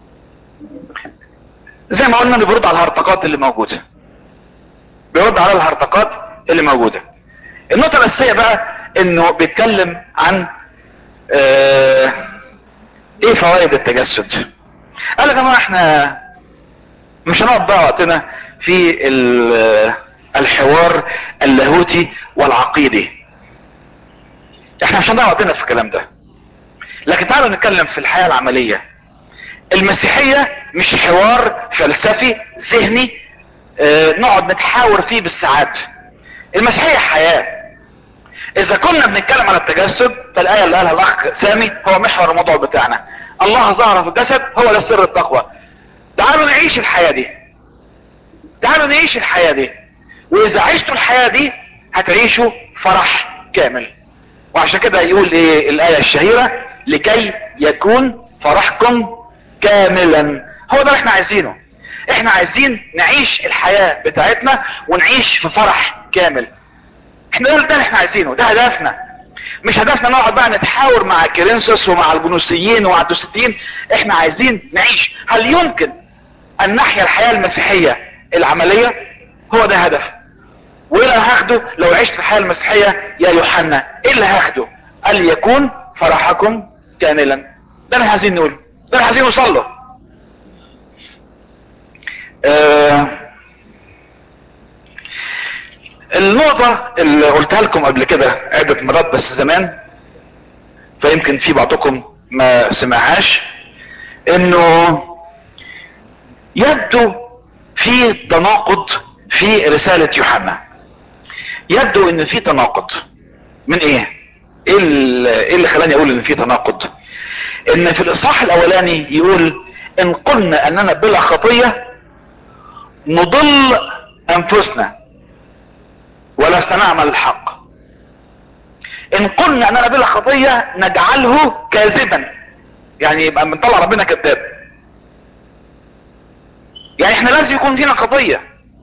زي ما قلنا انه بيرد على الهرطقات اللي موجودة بيرد على الهرطقات اللي موجودة النقطة الاساسية بقى انه بيتكلم عن اه ايه فوائد التجسد قال يا جماعة احنا مش هنقعد بقى وقتنا في الحوار اللاهوتي والعقيدي احنا مش هنضيع وقتنا في الكلام ده لكن تعالوا نتكلم في الحياة العملية المسيحية مش حوار فلسفي ذهني اه نقعد نتحاور فيه بالساعات المسيحية حياة اذا كنا بنتكلم على التجسد فالآية اللي قالها الاخ سامي هو محور الموضوع بتاعنا الله ظهر في الجسد هو ده سر التقوى تعالوا نعيش الحياة دي تعالوا نعيش الحياة دي واذا عشتوا الحياة دي هتعيشوا فرح كامل وعشان كده يقول ايه الآية الشهيرة لكي يكون فرحكم كاملا هو ده اللي احنا عايزينه احنا عايزين نعيش الحياة بتاعتنا ونعيش في فرح كامل احنا ده اللي احنا عايزينه ده هدفنا مش هدفنا نقعد بقى نتحاور مع كيرنسوس ومع الجنوسيين ومع الدوسيتيين احنا عايزين نعيش هل يمكن ان نحيا الحياة المسيحية العملية هو ده هدف وايه اللي هاخده لو عشت الحياة المسيحية يا يوحنا ايه اللي هاخده قال يكون فرحكم كاملا ده اللي عايزين نقوله ده اللي عايزين نوصل له آه النقطة اللي قلتها لكم قبل كده عدة مرات بس زمان فيمكن في بعضكم ما سمعهاش انه يبدو في تناقض في رسالة يوحنا يبدو ان في تناقض من ايه ايه اللي خلاني اقول ان في تناقض ان في الاصحاح الاولاني يقول ان قلنا اننا بلا خطية نضل انفسنا ولسنا نعمل الحق ان قلنا اننا بلا خطية نجعله كاذبا يعني يبقى بنطلع ربنا كذاب يعني احنا لازم يكون فينا خطية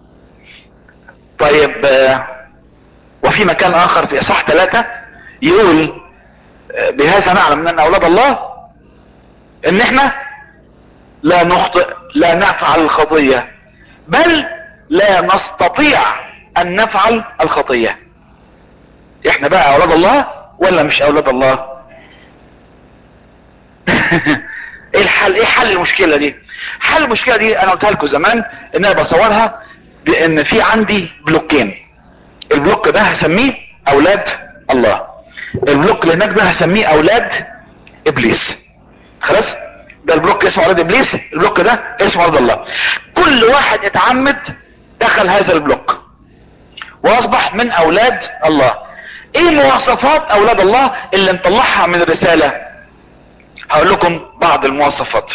طيب وفي مكان اخر في اصحاح ثلاثة يقول بهذا نعلم ان اولاد الله ان احنا لا نخطئ لا نفعل الخطية بل لا نستطيع ان نفعل الخطية احنا بقى اولاد الله ولا مش اولاد الله ايه الحل ايه حل المشكلة دي حل المشكلة دي انا قلتها لكم زمان ان انا بصورها بان في عندي بلوكين البلوك ده هسميه اولاد الله البلوك اللي هناك ده هسميه اولاد ابليس خلاص ده البلوك اسمه اولاد ابليس البلوك ده اسمه اولاد الله كل واحد اتعمد دخل هذا البلوك واصبح من اولاد الله ايه مواصفات اولاد الله اللي نطلعها من الرسالة هقول لكم بعض المواصفات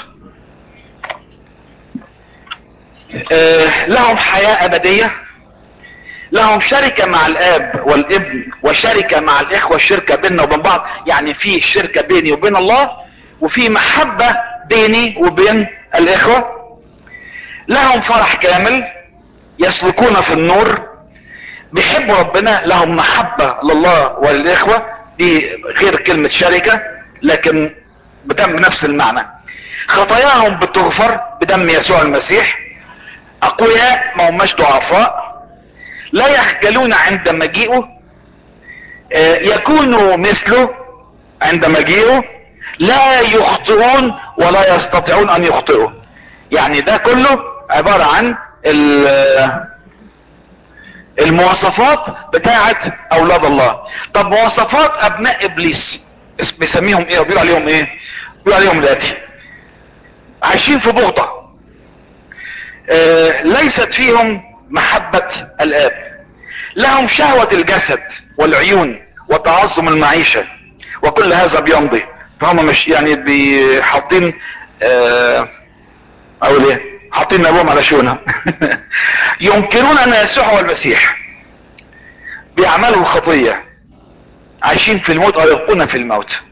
آه لهم حياة ابدية لهم شركة مع الاب والابن وشركة مع الاخوة الشركة بيننا وبين بعض يعني في شركة بيني وبين الله وفي محبة بيني وبين الاخوة لهم فرح كامل يسلكون في النور بيحبوا ربنا لهم محبة لله وللإخوة دي غير كلمة شركة لكن بدم نفس المعنى خطاياهم بتغفر بدم يسوع المسيح أقوياء ما هماش ضعفاء لا يخجلون عند مجيئه يكونوا مثله عند مجيئه لا يخطئون ولا يستطيعون أن يخطئوا يعني ده كله عبارة عن المواصفات بتاعت اولاد الله طب مواصفات ابناء ابليس بيسميهم ايه وبيقول عليهم ايه بيقول عليهم الاتي عايشين في بغضة آه ليست فيهم محبة الاب لهم شهوة الجسد والعيون وتعظم المعيشة وكل هذا بيمضي فهم مش يعني بيحاطين آه اقول ايه حاطين ابوهم على شونه ينكرون ان يسوع هو المسيح بيعملوا الخطية عايشين في الموت او يبقون في الموت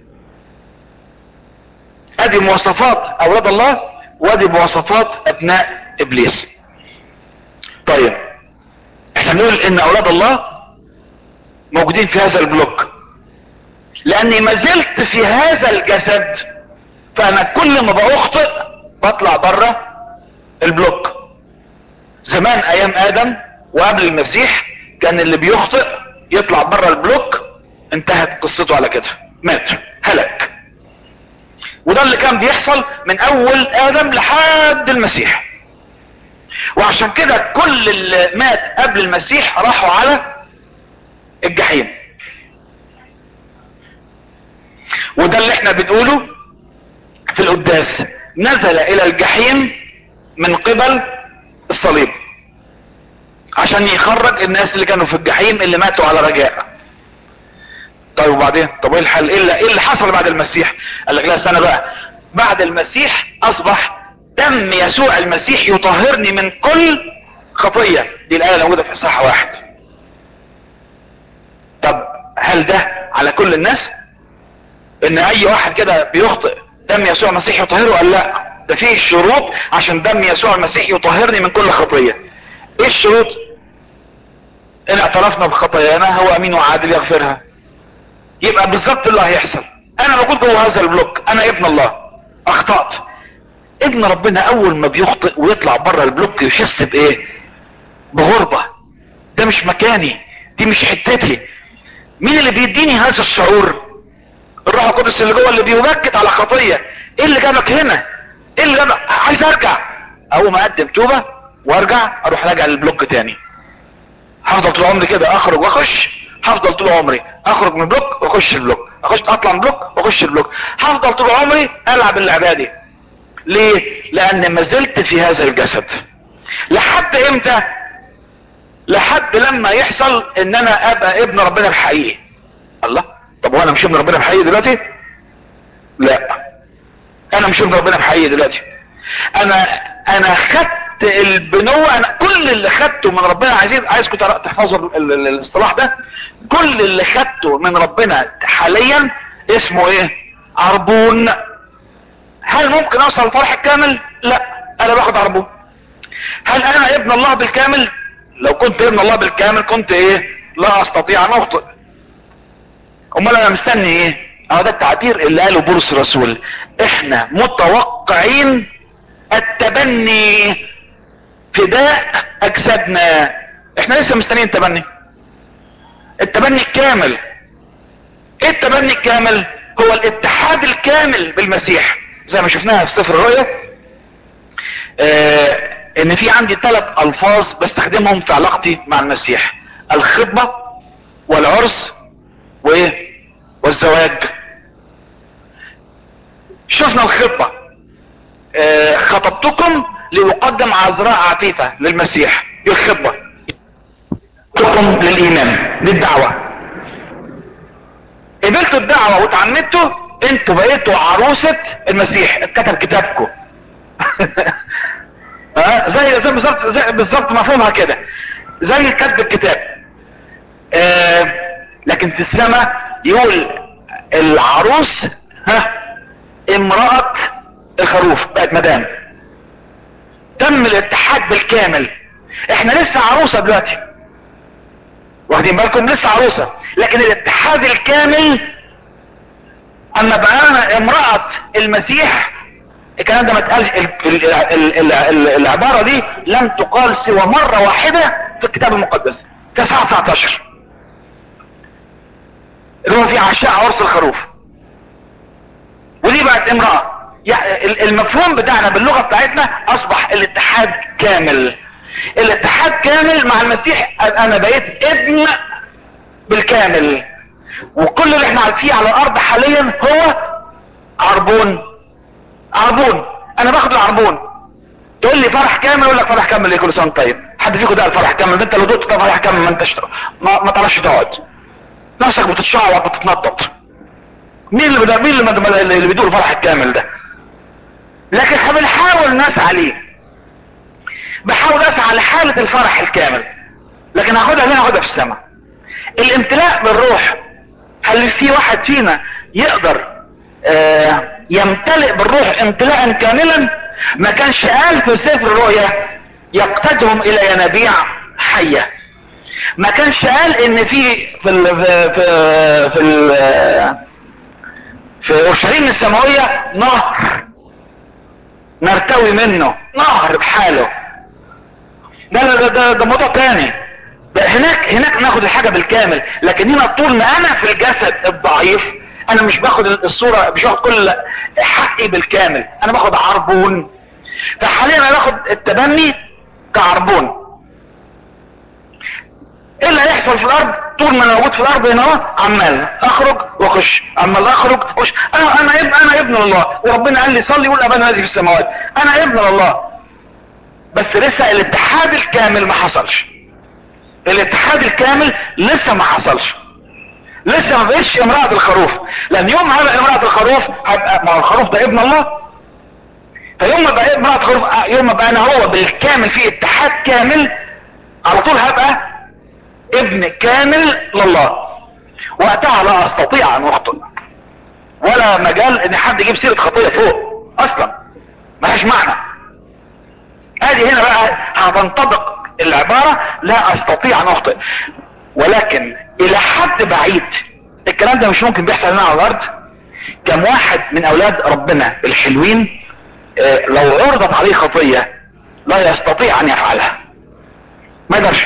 ادي مواصفات اولاد الله وادي مواصفات ابناء ابليس طيب احنا بنقول ان اولاد الله موجودين في هذا البلوك لاني ما زلت في هذا الجسد فانا كل ما بأخطئ بطلع بره البلوك زمان ايام ادم وقبل المسيح كان اللي بيخطئ يطلع بره البلوك انتهت قصته على كده مات هلك وده اللي كان بيحصل من اول ادم لحد المسيح وعشان كده كل اللي مات قبل المسيح راحوا على الجحيم وده اللي احنا بنقوله في القداس نزل الى الجحيم من قبل الصليب عشان يخرج الناس اللي كانوا في الجحيم اللي ماتوا على رجاء طيب وبعدين طب ايه الحل ايه اللي, إيه اللي حصل بعد المسيح قال لك لا استنى بقى بعد المسيح اصبح دم يسوع المسيح يطهرني من كل خطية دي الايه اللي موجوده في اصحاح واحد طب هل ده على كل الناس ان اي واحد كده بيخطئ دم يسوع المسيح يطهره قال لا ده فيه شروط عشان دم يسوع المسيح يطهرني من كل خطية ايه الشروط ان اعترفنا بخطايانا هو امين وعادل يغفرها يبقى بالظبط اللي هيحصل انا موجود جوه هذا البلوك انا ابن الله اخطأت ابن ربنا اول ما بيخطئ ويطلع بره البلوك يحس بايه بغربة ده مش مكاني دي مش حتتي مين اللي بيديني هذا الشعور الروح القدس اللي جوه اللي بيبكت على خطية ايه اللي جابك هنا ايه اللي جابك عايز ارجع اول ما اقدم توبة وارجع اروح راجع للبلوك تاني هفضل طول عمري كده اخرج واخش هفضل طول عمري اخرج من بلوك واخش البلوك اخش اطلع من بلوك واخش البلوك هفضل طول عمري العب اللعبه دي ليه لان ما زلت في هذا الجسد لحد امتى لحد لما يحصل ان انا ابقى ابن ربنا الحقيقي الله طب وانا مش ابن ربنا الحقيقي دلوقتي لا انا مش ابن ربنا الحقيقي دلوقتي انا انا خدت البنوة انا كل اللي خدته من ربنا عايزين عايزكم تحفظوا الاصطلاح ده كل اللي خدته من ربنا حاليا اسمه ايه عربون هل ممكن اوصل للفرح الكامل لا انا باخد عربون هل انا ابن الله بالكامل لو كنت ابن الله بالكامل كنت ايه لا استطيع ان اخطئ امال انا مستني ايه اه ده التعبير اللي قاله بولس الرسول احنا متوقعين التبني فداء اجسادنا احنا لسه مستنيين التبني التبني الكامل ايه التبني الكامل هو الاتحاد الكامل بالمسيح زي ما شفناها في سفر الرؤيا آه ان في عندي ثلاث الفاظ بستخدمهم في علاقتي مع المسيح الخطبة والعرس وايه والزواج شفنا الخطبة آه، خطبتكم لأقدم عذراء عفيفة للمسيح دي الخطبة خطبتكم للإيمان دي الدعوة قبلتوا الدعوة وتعمدتوا انتوا بقيتوا عروسة المسيح اتكتب كتابكم ها زي زي بالظبط زي بالظبط مفهومها كده زي كتب الكتاب آه لكن في السماء يقول العروس ها امرأة الخروف بقت مدام تم الاتحاد بالكامل احنا لسه عروسة دلوقتي واخدين بالكم لسه عروسة لكن الاتحاد الكامل اما بقى امرأة المسيح الكلام ده ما اتقالش ال- ال- ال- ال- ال- العبارة دي لم تقال سوى مرة واحدة في الكتاب المقدس كساعة 19 اللي هو في عشاء عرس الخروف ودي بقت امرأة يعني ال- المفهوم بتاعنا باللغة بتاعتنا اصبح الاتحاد كامل الاتحاد كامل مع المسيح انا بقيت ابن بالكامل وكل اللي احنا فيه على الارض حاليا هو عربون عربون انا باخد العربون تقول لي فرح كامل اقول لك فرح كامل ايه كل سنه وأنت طيب حد فيكم ده الفرح كامل ده انت لو دقت ده فرح كامل ما انتش ما, ما تعرفش تقعد نفسك بتتشعوط بتتنطط مين اللي بدا مين اللي, اللي, اللي بيدور الفرح الكامل ده لكن احنا بنحاول نسعى ليه بحاول اسعى لحالة الفرح الكامل لكن هاخدها فين هاخدها في السماء الامتلاء بالروح هل في واحد فينا يقدر آه يمتلئ بالروح امتلاء كاملا ما كانش قال في سفر الرؤيا يقتدهم الى ينابيع حية ما كانش قال ان في في ال في في في, ال في اورشليم السماوية نهر نرتوي منه نهر بحاله ده ده ده, ده موضوع تاني ده هناك هناك ناخد الحاجة بالكامل لكن هنا طول ما انا في الجسد الضعيف انا مش باخد الصورة مش باخد كل حقي بالكامل انا باخد عربون فحاليا انا باخد التبني كعربون ايه اللي هيحصل في الارض طول ما انا موجود في الارض هنا اهو عمال اخرج واخش عمال اخرج واخش انا انا ابن انا ابن الله وربنا قال لي صلي قول ابانا الذي في السماوات انا ابن الله بس لسه الاتحاد الكامل ما حصلش الاتحاد الكامل لسه ما حصلش لسه ما بقتش امرأة الخروف لان يوم هبقى امرأة الخروف هبقى ما هو الخروف ده ابن الله فيوم ما بقى امرأة خروف يوم ما بقى انا هو بالكامل في اتحاد كامل على طول هبقى ابن كامل لله وقتها لا استطيع ان اخطئ ولا مجال ان حد يجيب سيرة خطية فوق اصلا ملهاش معنى ادي هنا بقى هتنطبق العبارة لا استطيع ان اخطئ ولكن الى حد بعيد الكلام ده مش ممكن بيحصل لنا على الارض كم واحد من اولاد ربنا الحلوين اه لو عرضت عليه خطية لا يستطيع ان يفعلها ما يقدرش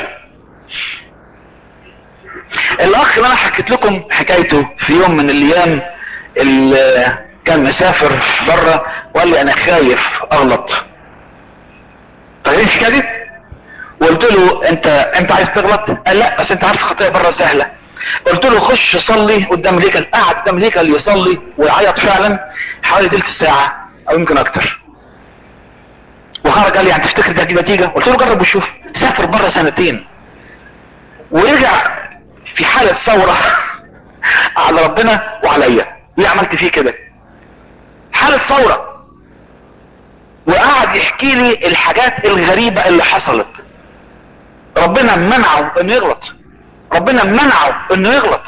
الاخ اللي انا حكيت لكم حكايته في يوم من الايام اللي كان مسافر بره وقال لي انا خايف اغلط طيب ايش كده وقلت له انت انت عايز تغلط قال لا بس انت عارف الخطيه بره سهله قلت له خش صلي قدام الهيكل قعد قدام الهيكل يصلي ويعيط فعلا حوالي تلت ساعه او يمكن اكتر وخرج قال لي يعني تفتكر ده نتيجه قلت له جرب وشوف سافر بره سنتين ورجع في حالة ثورة على ربنا وعليا ليه عملت فيه كده حالة ثورة وقعد يحكي لي الحاجات الغريبة اللي حصلت ربنا منعه انه يغلط ربنا منعه انه يغلط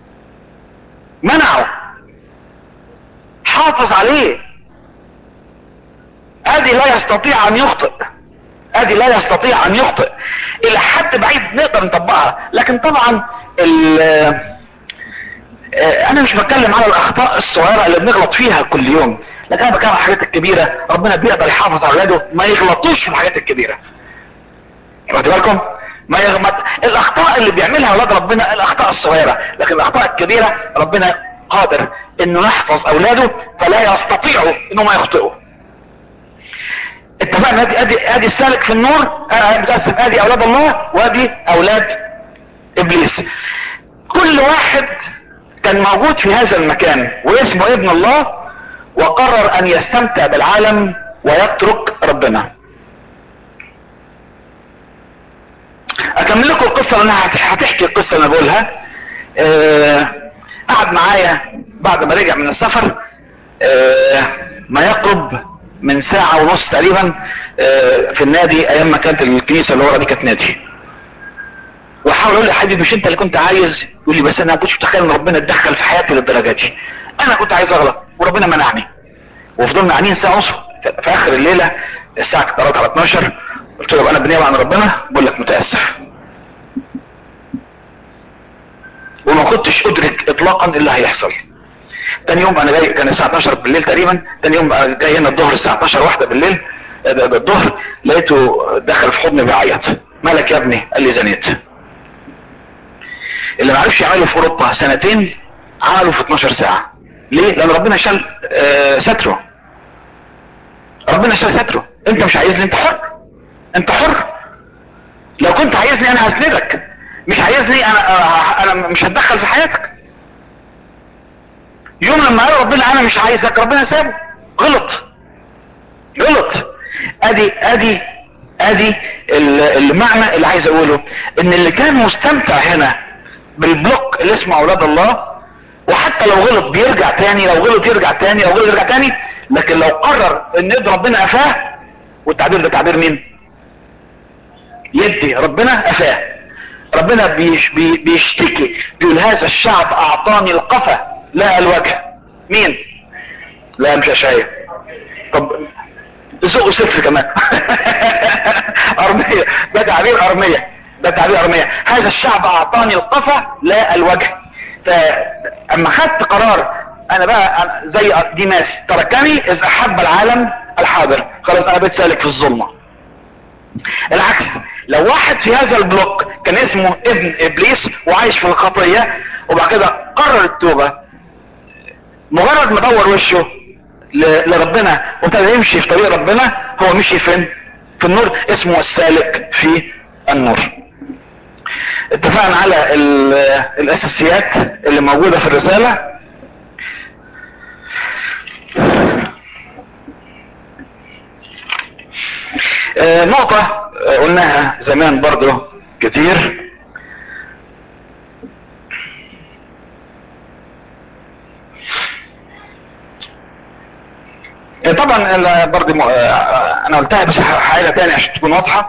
منعه حافظ عليه ادي لا يستطيع ان يخطئ ادي لا يستطيع ان يخطئ الى حد بعيد نقدر نطبقها لكن طبعا انا مش بتكلم على الاخطاء الصغيرة اللي بنغلط فيها كل يوم لكن انا بتكلم على الحاجات الكبيرة ربنا بيقدر يحافظ على اولاده ما يغلطوش في الحاجات الكبيرة واخدين بالكم ما يغمط الاخطاء اللي بيعملها اولاد ربنا الاخطاء الصغيرة لكن الاخطاء الكبيرة ربنا قادر انه يحفظ اولاده فلا يستطيعوا انه ما يخطئوا اتفقنا ادي ادي ادي السالك في النور متقسم ادي اولاد الله وادي اولاد ابليس كل واحد كان موجود في هذا المكان واسمه ابن الله وقرر ان يستمتع بالعالم ويترك ربنا اكمل لكم القصة لانها هتحكي القصة اللي انا بقولها آه قعد معايا بعد ما رجع من السفر آه ما يقرب من ساعة ونص تقريبا آه في النادي ايام ما كانت الكنيسة اللي ورا دي كانت نادي وحاول اقول لي حبيبي مش انت اللي كنت عايز يقول لي بس انا ما كنتش متخيل ان ربنا اتدخل في حياتي للدرجه دي انا كنت عايز اغلط وربنا منعني وفضلنا قاعدين ساعه ونص في اخر الليله الساعه كانت قربت على 12 قلت له انا بنيابه عن ربنا بقول لك متاسف وما كنتش ادرك اطلاقا اللي هيحصل تاني يوم انا جاي كان الساعه 12 بالليل تقريبا تاني يوم جاي هنا الظهر الساعه 12 واحده بالليل الظهر لقيته دخل في حضني بيعيط مالك يا ابني قال لي زنيت اللي ما عرفش يعمله في اوروبا سنتين عمله في 12 ساعة ليه لان ربنا شال آه ستره ربنا شال ستره انت مش عايزني انت حر انت حر لو كنت عايزني انا هسندك مش عايزني انا آه انا مش هتدخل في حياتك يوم لما قال ربنا انا مش عايزك ربنا سابه غلط غلط ادي ادي ادي المعنى اللي عايز اقوله ان اللي كان مستمتع هنا بالبلوك اللي اسمه اولاد الله وحتى لو غلط بيرجع تاني لو غلط يرجع تاني لو غلط يرجع تاني لكن لو قرر ان يد ربنا قفاه والتعبير ده تعبير مين يدي ربنا قفاه ربنا بيش بي بيشتكي بيقول هذا الشعب اعطاني القفا لا الوجه مين لا مش اشعيا طب زقوا صفر كمان ارمية ده تعبير ارمية ده تعبير ارمية هذا الشعب اعطاني القفا لا الوجه فاما خدت قرار انا بقى أنا زي ديماس تركني اذ احب العالم الحاضر خلاص انا بقيت سالك في الظلمة العكس لو واحد في هذا البلوك كان اسمه ابن ابليس وعايش في الخطية وبعد كده قرر التوبة مجرد ما دور وشه لربنا وابتدى يمشي في طريق ربنا هو مشي فين في النور اسمه السالك في النور اتفقنا على الاساسيات اللي موجودة في الرسالة اه نقطة قلناها زمان برضو كتير طبعا برضه انا قلتها بس هعيدها تاني عشان تكون واضحة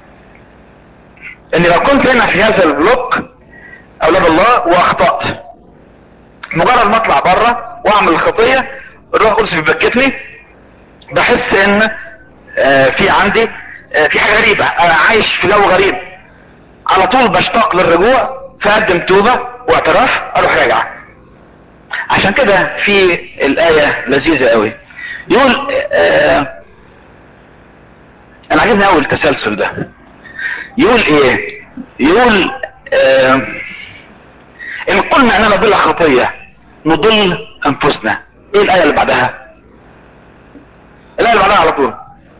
ان لو كنت هنا في هذا البلوك اولاد الله واخطأت مجرد ما اطلع بره واعمل الخطية الروح القدس بيبكتني بحس ان آه في عندي آه في حاجة غريبة انا عايش في جو غريب على طول بشتاق للرجوع فاقدم توبة واعتراف اروح راجع عشان كده في الآية لذيذة قوي يقول آه انا عجبني اول التسلسل ده يقول ايه يقول آه ان قلنا اننا بلا خطية نضل انفسنا ايه الاية اللي بعدها الاية اللي بعدها على طول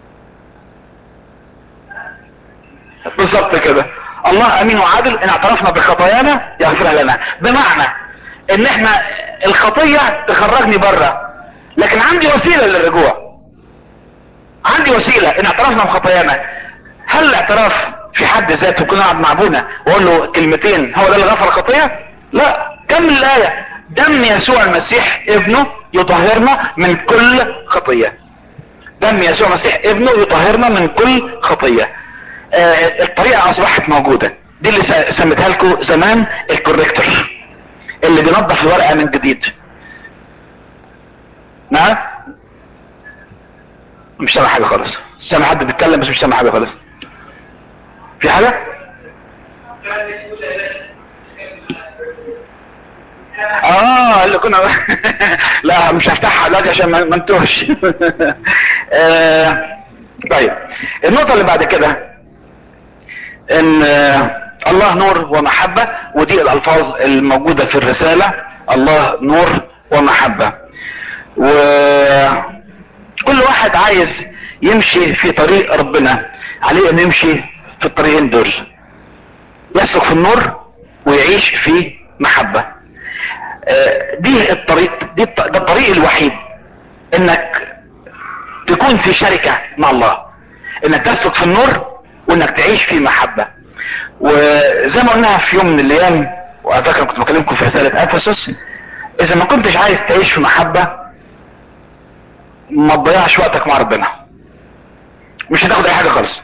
بالظبط كده الله امين وعادل ان اعترفنا بخطايانا يغفرها لنا بمعنى ان احنا الخطية تخرجني بره لكن عندي وسيلة للرجوع عندي وسيلة ان اعترفنا بخطايانا هل الاعتراف في حد ذاته كنا قاعد مع ابونا واقول له كلمتين هو ده اللي غفر الخطية لا كمل الاية دم يسوع المسيح ابنه يطهرنا من كل خطية دم يسوع المسيح ابنه يطهرنا من كل خطية آه الطريقة اصبحت موجودة دي اللي سميتها لكم زمان الكوريكتور اللي بينظف الورقة من جديد نعم مش سامع حاجة خالص سامع حد بيتكلم بس مش سامع حاجة خالص في حاجة اه اللي كنا لا مش هفتحها دلوقتي عشان ما انتوهش آه طيب النقطة اللي بعد كده ان آه الله نور ومحبة ودي الالفاظ الموجودة في الرسالة الله نور ومحبة وكل واحد عايز يمشي في طريق ربنا عليه ان يمشي في الطريقين دول يسلك في النور ويعيش في محبة آه، دي الطريق دي الط- ده الطريق الوحيد انك تكون في شركة مع الله انك تسلك في النور وانك تعيش في محبة وزي ما قلنا في يوم من الايام واعتقد كنت بكلمكم في رسالة افسس اذا ما كنتش عايز تعيش في محبة ما تضيعش وقتك مع ربنا مش هتاخد اي حاجة خالص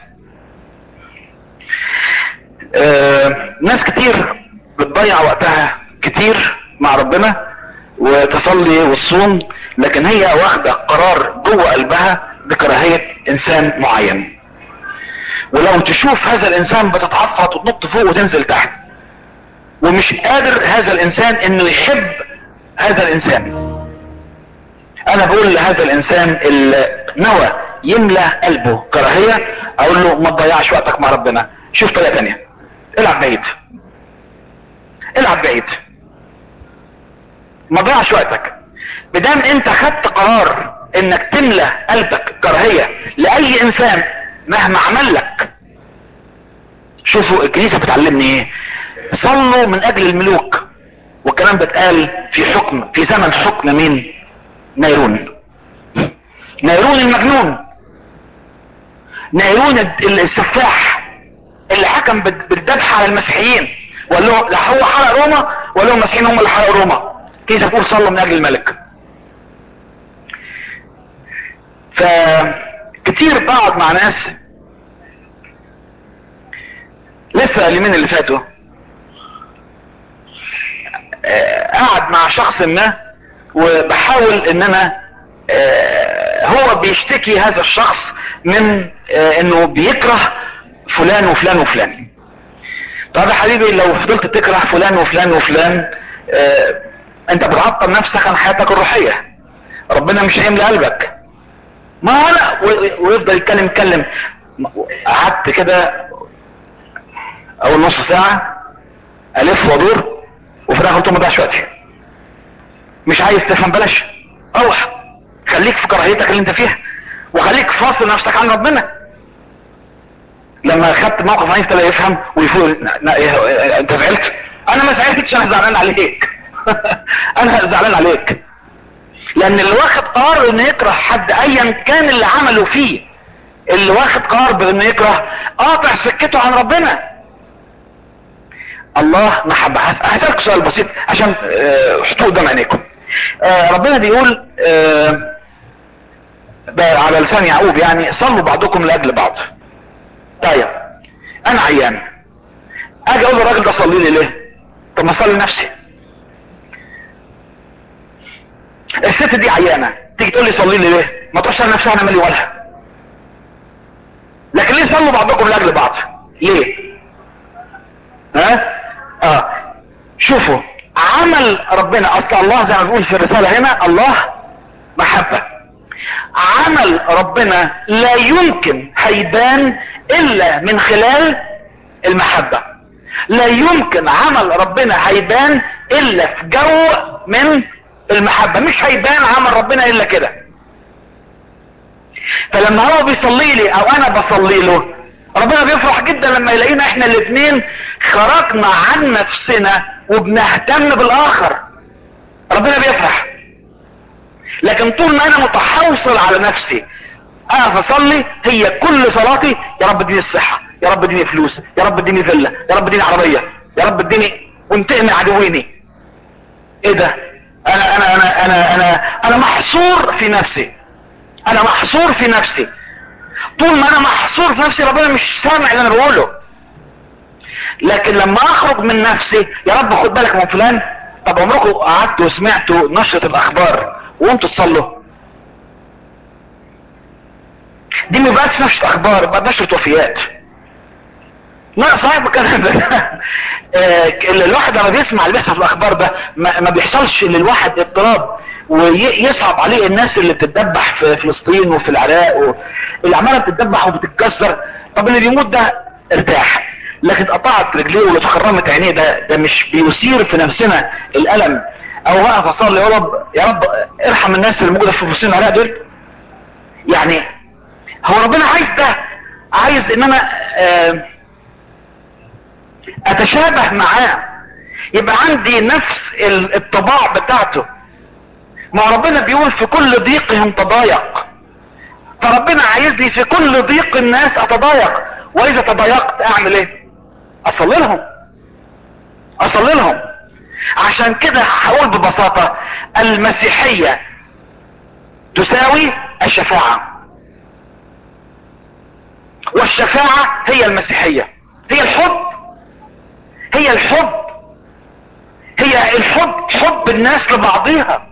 آه، ناس كتير بتضيع وقتها كتير مع ربنا وتصلي وتصوم لكن هي واخدة قرار جوه قلبها بكراهية انسان معين ولو تشوف هذا الانسان بتتعفط وتنط فوق وتنزل تحت ومش قادر هذا الانسان انه يحب هذا الانسان انا بقول لهذا الانسان اللي نوى يملى قلبه كراهية اقول له ما تضيعش وقتك مع ربنا شوف طريقة تانية العب بعيد العب بعيد ما تضيعش وقتك بدام انت خدت قرار انك تملى قلبك كراهية لاي انسان مهما عمل لك شوفوا الكنيسة بتعلمني ايه صلوا من اجل الملوك والكلام ده اتقال في حكم في زمن حكم مين نيرون نيرون المجنون نيرون السفاح اللي حكم بال- بالذبح على المسيحيين وقال له لا هو حرق روما ولا هم المسيحيين هم اللي حرقوا روما كيف تقول صلوا من اجل الملك فكتير بقعد مع ناس لسه اليومين اللي فاتوا آه، قاعد مع شخص ما وبحاول ان انا آه، هو بيشتكي هذا الشخص من آه، انه بيكره فلان وفلان وفلان طب يا حبيبي لو فضلت تكره فلان وفلان وفلان آه، انت بتعطل نفسك عن حياتك الروحية ربنا مش هيملى قلبك ما لا و- ويفضل يتكلم يتكلم قعدت كده اول نص ساعة الف وادور وفي الاخر قلت له ما تضيعش وقتي مش عايز تفهم بلاش روح خليك في كراهيتك اللي انت فيها وخليك فاصل نفسك عن ربنا لما خدت موقف عنيف ابتدى يفهم ويفوق ن- ن- إيه- انت زعلت انا ما زعلتش انا زعلان عليك انا زعلان عليك لان اللي واخد قرار انه يكره حد ايا كان اللي عمله فيه اللي واخد قرار بانه يكره قاطع سكته عن ربنا الله محبة هس- هسألك سؤال بسيط عشان آه، حطوه قدام عينيكم آه، ربنا بيقول آه، ده على لسان يعقوب يعني صلوا بعضكم لاجل بعض طيب انا عيان اجي اقول للراجل ده صلي لي ليه طب ما اصلي لنفسي الست دي عيانه تيجي تقول لي صلي لي ليه ما تروحش لنفسها انا مالي ولها لكن ليه صلوا بعضكم لاجل بعض ليه ها اه شوفوا عمل ربنا اصل الله زي ما بيقول في الرسالة هنا الله محبة عمل ربنا لا يمكن هيبان الا من خلال المحبة لا يمكن عمل ربنا هيبان الا في جو من المحبة مش هيبان عمل ربنا الا كده فلما هو بيصلي لي او انا بصلي له ربنا بيفرح جدا لما يلاقينا احنا الاثنين خرجنا عن نفسنا وبنهتم بالاخر ربنا بيفرح لكن طول ما انا متحوصل على نفسي انا بصلي هي كل صلاتي يا رب اديني الصحة يا رب اديني فلوس يا رب اديني فيلا يا رب اديني عربية يا رب اديني وانتقم عدويني ايه ده انا انا انا انا انا انا محصور في نفسي انا محصور في نفسي طول ما انا محصور في نفسي ربنا مش سامع اللي انا بقوله لكن لما اخرج من نفسي يا رب خد بالك من فلان طب عمركم قعدتوا وسمعتوا نشرة الاخبار وانتوا تصلوا دي ما بقتش نشرة اخبار بقت نشرة وفيات لا صحيح بكلام ده آه، الواحد لما بيسمع اللي بيحصل في الاخبار ده ما, ما بيحصلش للواحد اضطراب ويصعب عليه الناس اللي بتتدبح في فلسطين وفي العراق و... اللي عماله بتتدبح وبتتكسر طب اللي بيموت ده ارتاح لكن اتقطعت رجليه ولا تخرمت عينيه ده ده مش بيثير في نفسنا الالم او واقف اصلي يا رب يا رب ارحم الناس اللي موجوده في فلسطين والعراق دول يعني هو ربنا عايز ده عايز ان انا آه اتشابه معاه يبقى عندي نفس ال- الطباع بتاعته ما ربنا بيقول في كل ضيقهم تضايق فربنا عايزني في كل ضيق الناس اتضايق واذا تضايقت اعمل ايه اصلي لهم اصلي لهم عشان كده هقول ببساطة المسيحية تساوي الشفاعة والشفاعة هي المسيحية هي الحب هي الحب هي الحب حب الناس لبعضها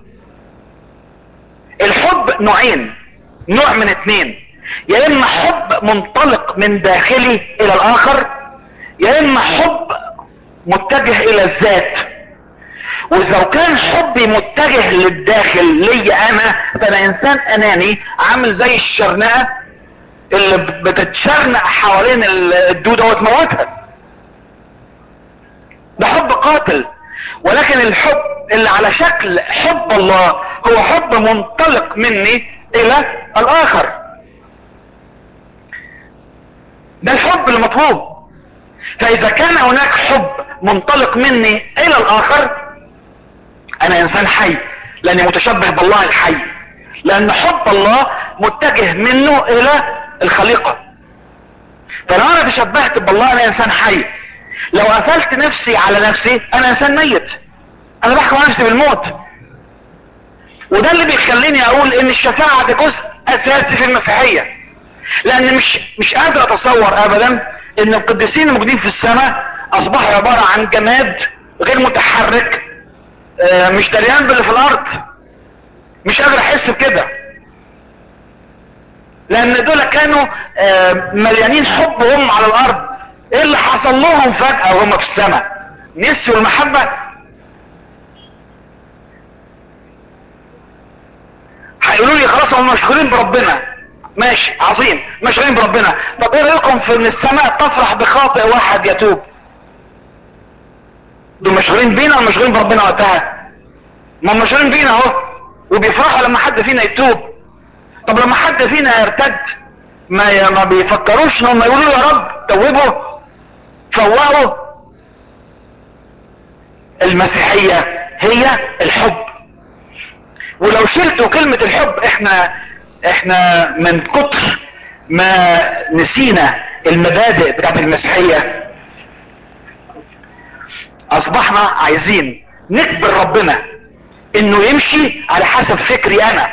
الحب نوعين نوع من اتنين يا اما حب منطلق من داخلي الى الاخر يا اما حب متجه الى الذات واذا كان حبي متجه للداخل ليا انا فانا انسان اناني عامل زي الشرنقه اللي بتتشرنق حوالين الدوده وتموتها ده حب قاتل ولكن الحب اللي على شكل حب الله هو حب منطلق مني الى الاخر ده الحب المطلوب فاذا كان هناك حب منطلق مني الى الاخر انا انسان حي لاني متشبه بالله الحي لان حب الله متجه منه الى الخليقة فلو انا تشبهت بالله انا انسان حي لو قفلت نفسي على نفسي انا انسان ميت انا بحكم نفسي بالموت وده اللي بيخليني اقول ان الشفاعة ده جزء اساسي في المسيحية لان مش مش قادر اتصور ابدا ان القديسين الموجودين في السماء اصبحوا عبارة عن جماد غير متحرك آه، مش دريان باللي في الارض مش قادر احس بكده لان دول كانوا آه، مليانين حب هم على الارض ايه اللي حصل لهم فجأة وهم في السماء نسيوا المحبة هيقولوا لي خلاص هم مشغولين بربنا ماشي عظيم مشغولين بربنا طب ايه رايكم في ان السماء تفرح بخاطئ واحد يتوب دول مشغولين بينا ولا مشغولين بربنا وقتها ما هم مشغولين بينا اهو وبيفرحوا لما حد فينا يتوب طب لما حد فينا يرتد ما ما بيفكروش ان هم يقولوا يا رب توبوا فوقوا المسيحية هي الحب ولو شلتوا كلمة الحب احنا احنا من كتر ما نسينا المبادئ بتاعت المسيحية اصبحنا عايزين نكبر ربنا انه يمشي على حسب فكري انا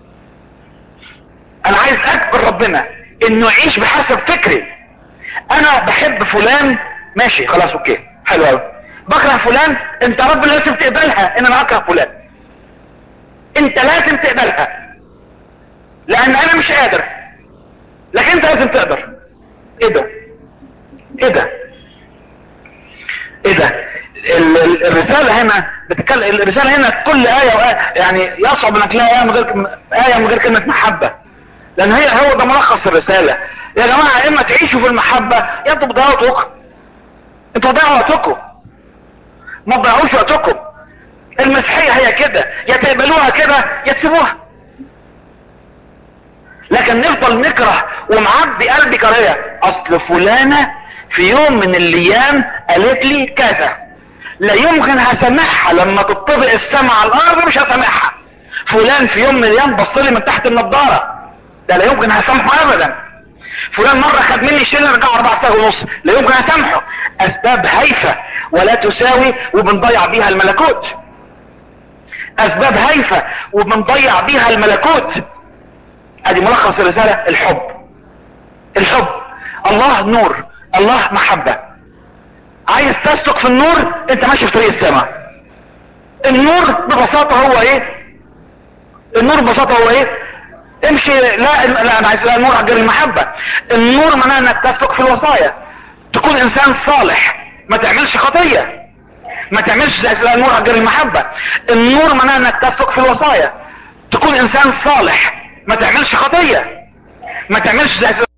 انا عايز اكبر ربنا انه يعيش بحسب فكري انا بحب فلان ماشي خلاص اوكي حلو قوي بكره فلان انت رب لازم تقبلها ان انا اكره فلان انت لازم تقبلها لان انا مش قادر لكن انت لازم تقدر ايه ده ايه ده ايه ده ال- ال- الرسالة هنا بتتكلم الرسالة هنا كل آية وآية يعني يصعب انك تلاقي آية من غير كلمة- آية من غير كلمة محبة لان هي هو ده ملخص الرسالة يا جماعة اما تعيشوا في المحبة يا انتوا بتضيعوا وقتكم انتوا بتضيعوا وقتكم ما تضيعوش وقتكم المسيحية هي كده يا تقبلوها كده يا تسيبوها لكن نفضل نكره ومعبي قلبي كراهيه اصل فلانة في يوم من الايام قالت لي كذا لا يمكن هسامحها لما تطبق السما على الارض مش هسامحها فلان في يوم من الايام بص لي من تحت النضاره ده لا يمكن هسامحه ابدا فلان مرة خد مني شيلة رجع اربع ساعة ونص لا يمكن اسامحه اسباب هايفة ولا تساوي وبنضيع بيها الملكوت اسباب هايفة وبنضيع بيها الملكوت ادي ملخص الرسالة الحب الحب الله نور الله محبة عايز تسلك في النور انت ماشي في طريق السماء النور ببساطة هو ايه النور ببساطة هو ايه امشي لا لا انا عايز لا النور غير المحبة النور معناه انك تسلك في الوصايا تكون انسان صالح ما تعملش خطية ما تعملش زي لا النور غير المحبة النور معناه انك تسلك في الوصايا تكون انسان صالح ما تعملش خطية ما تعملش زي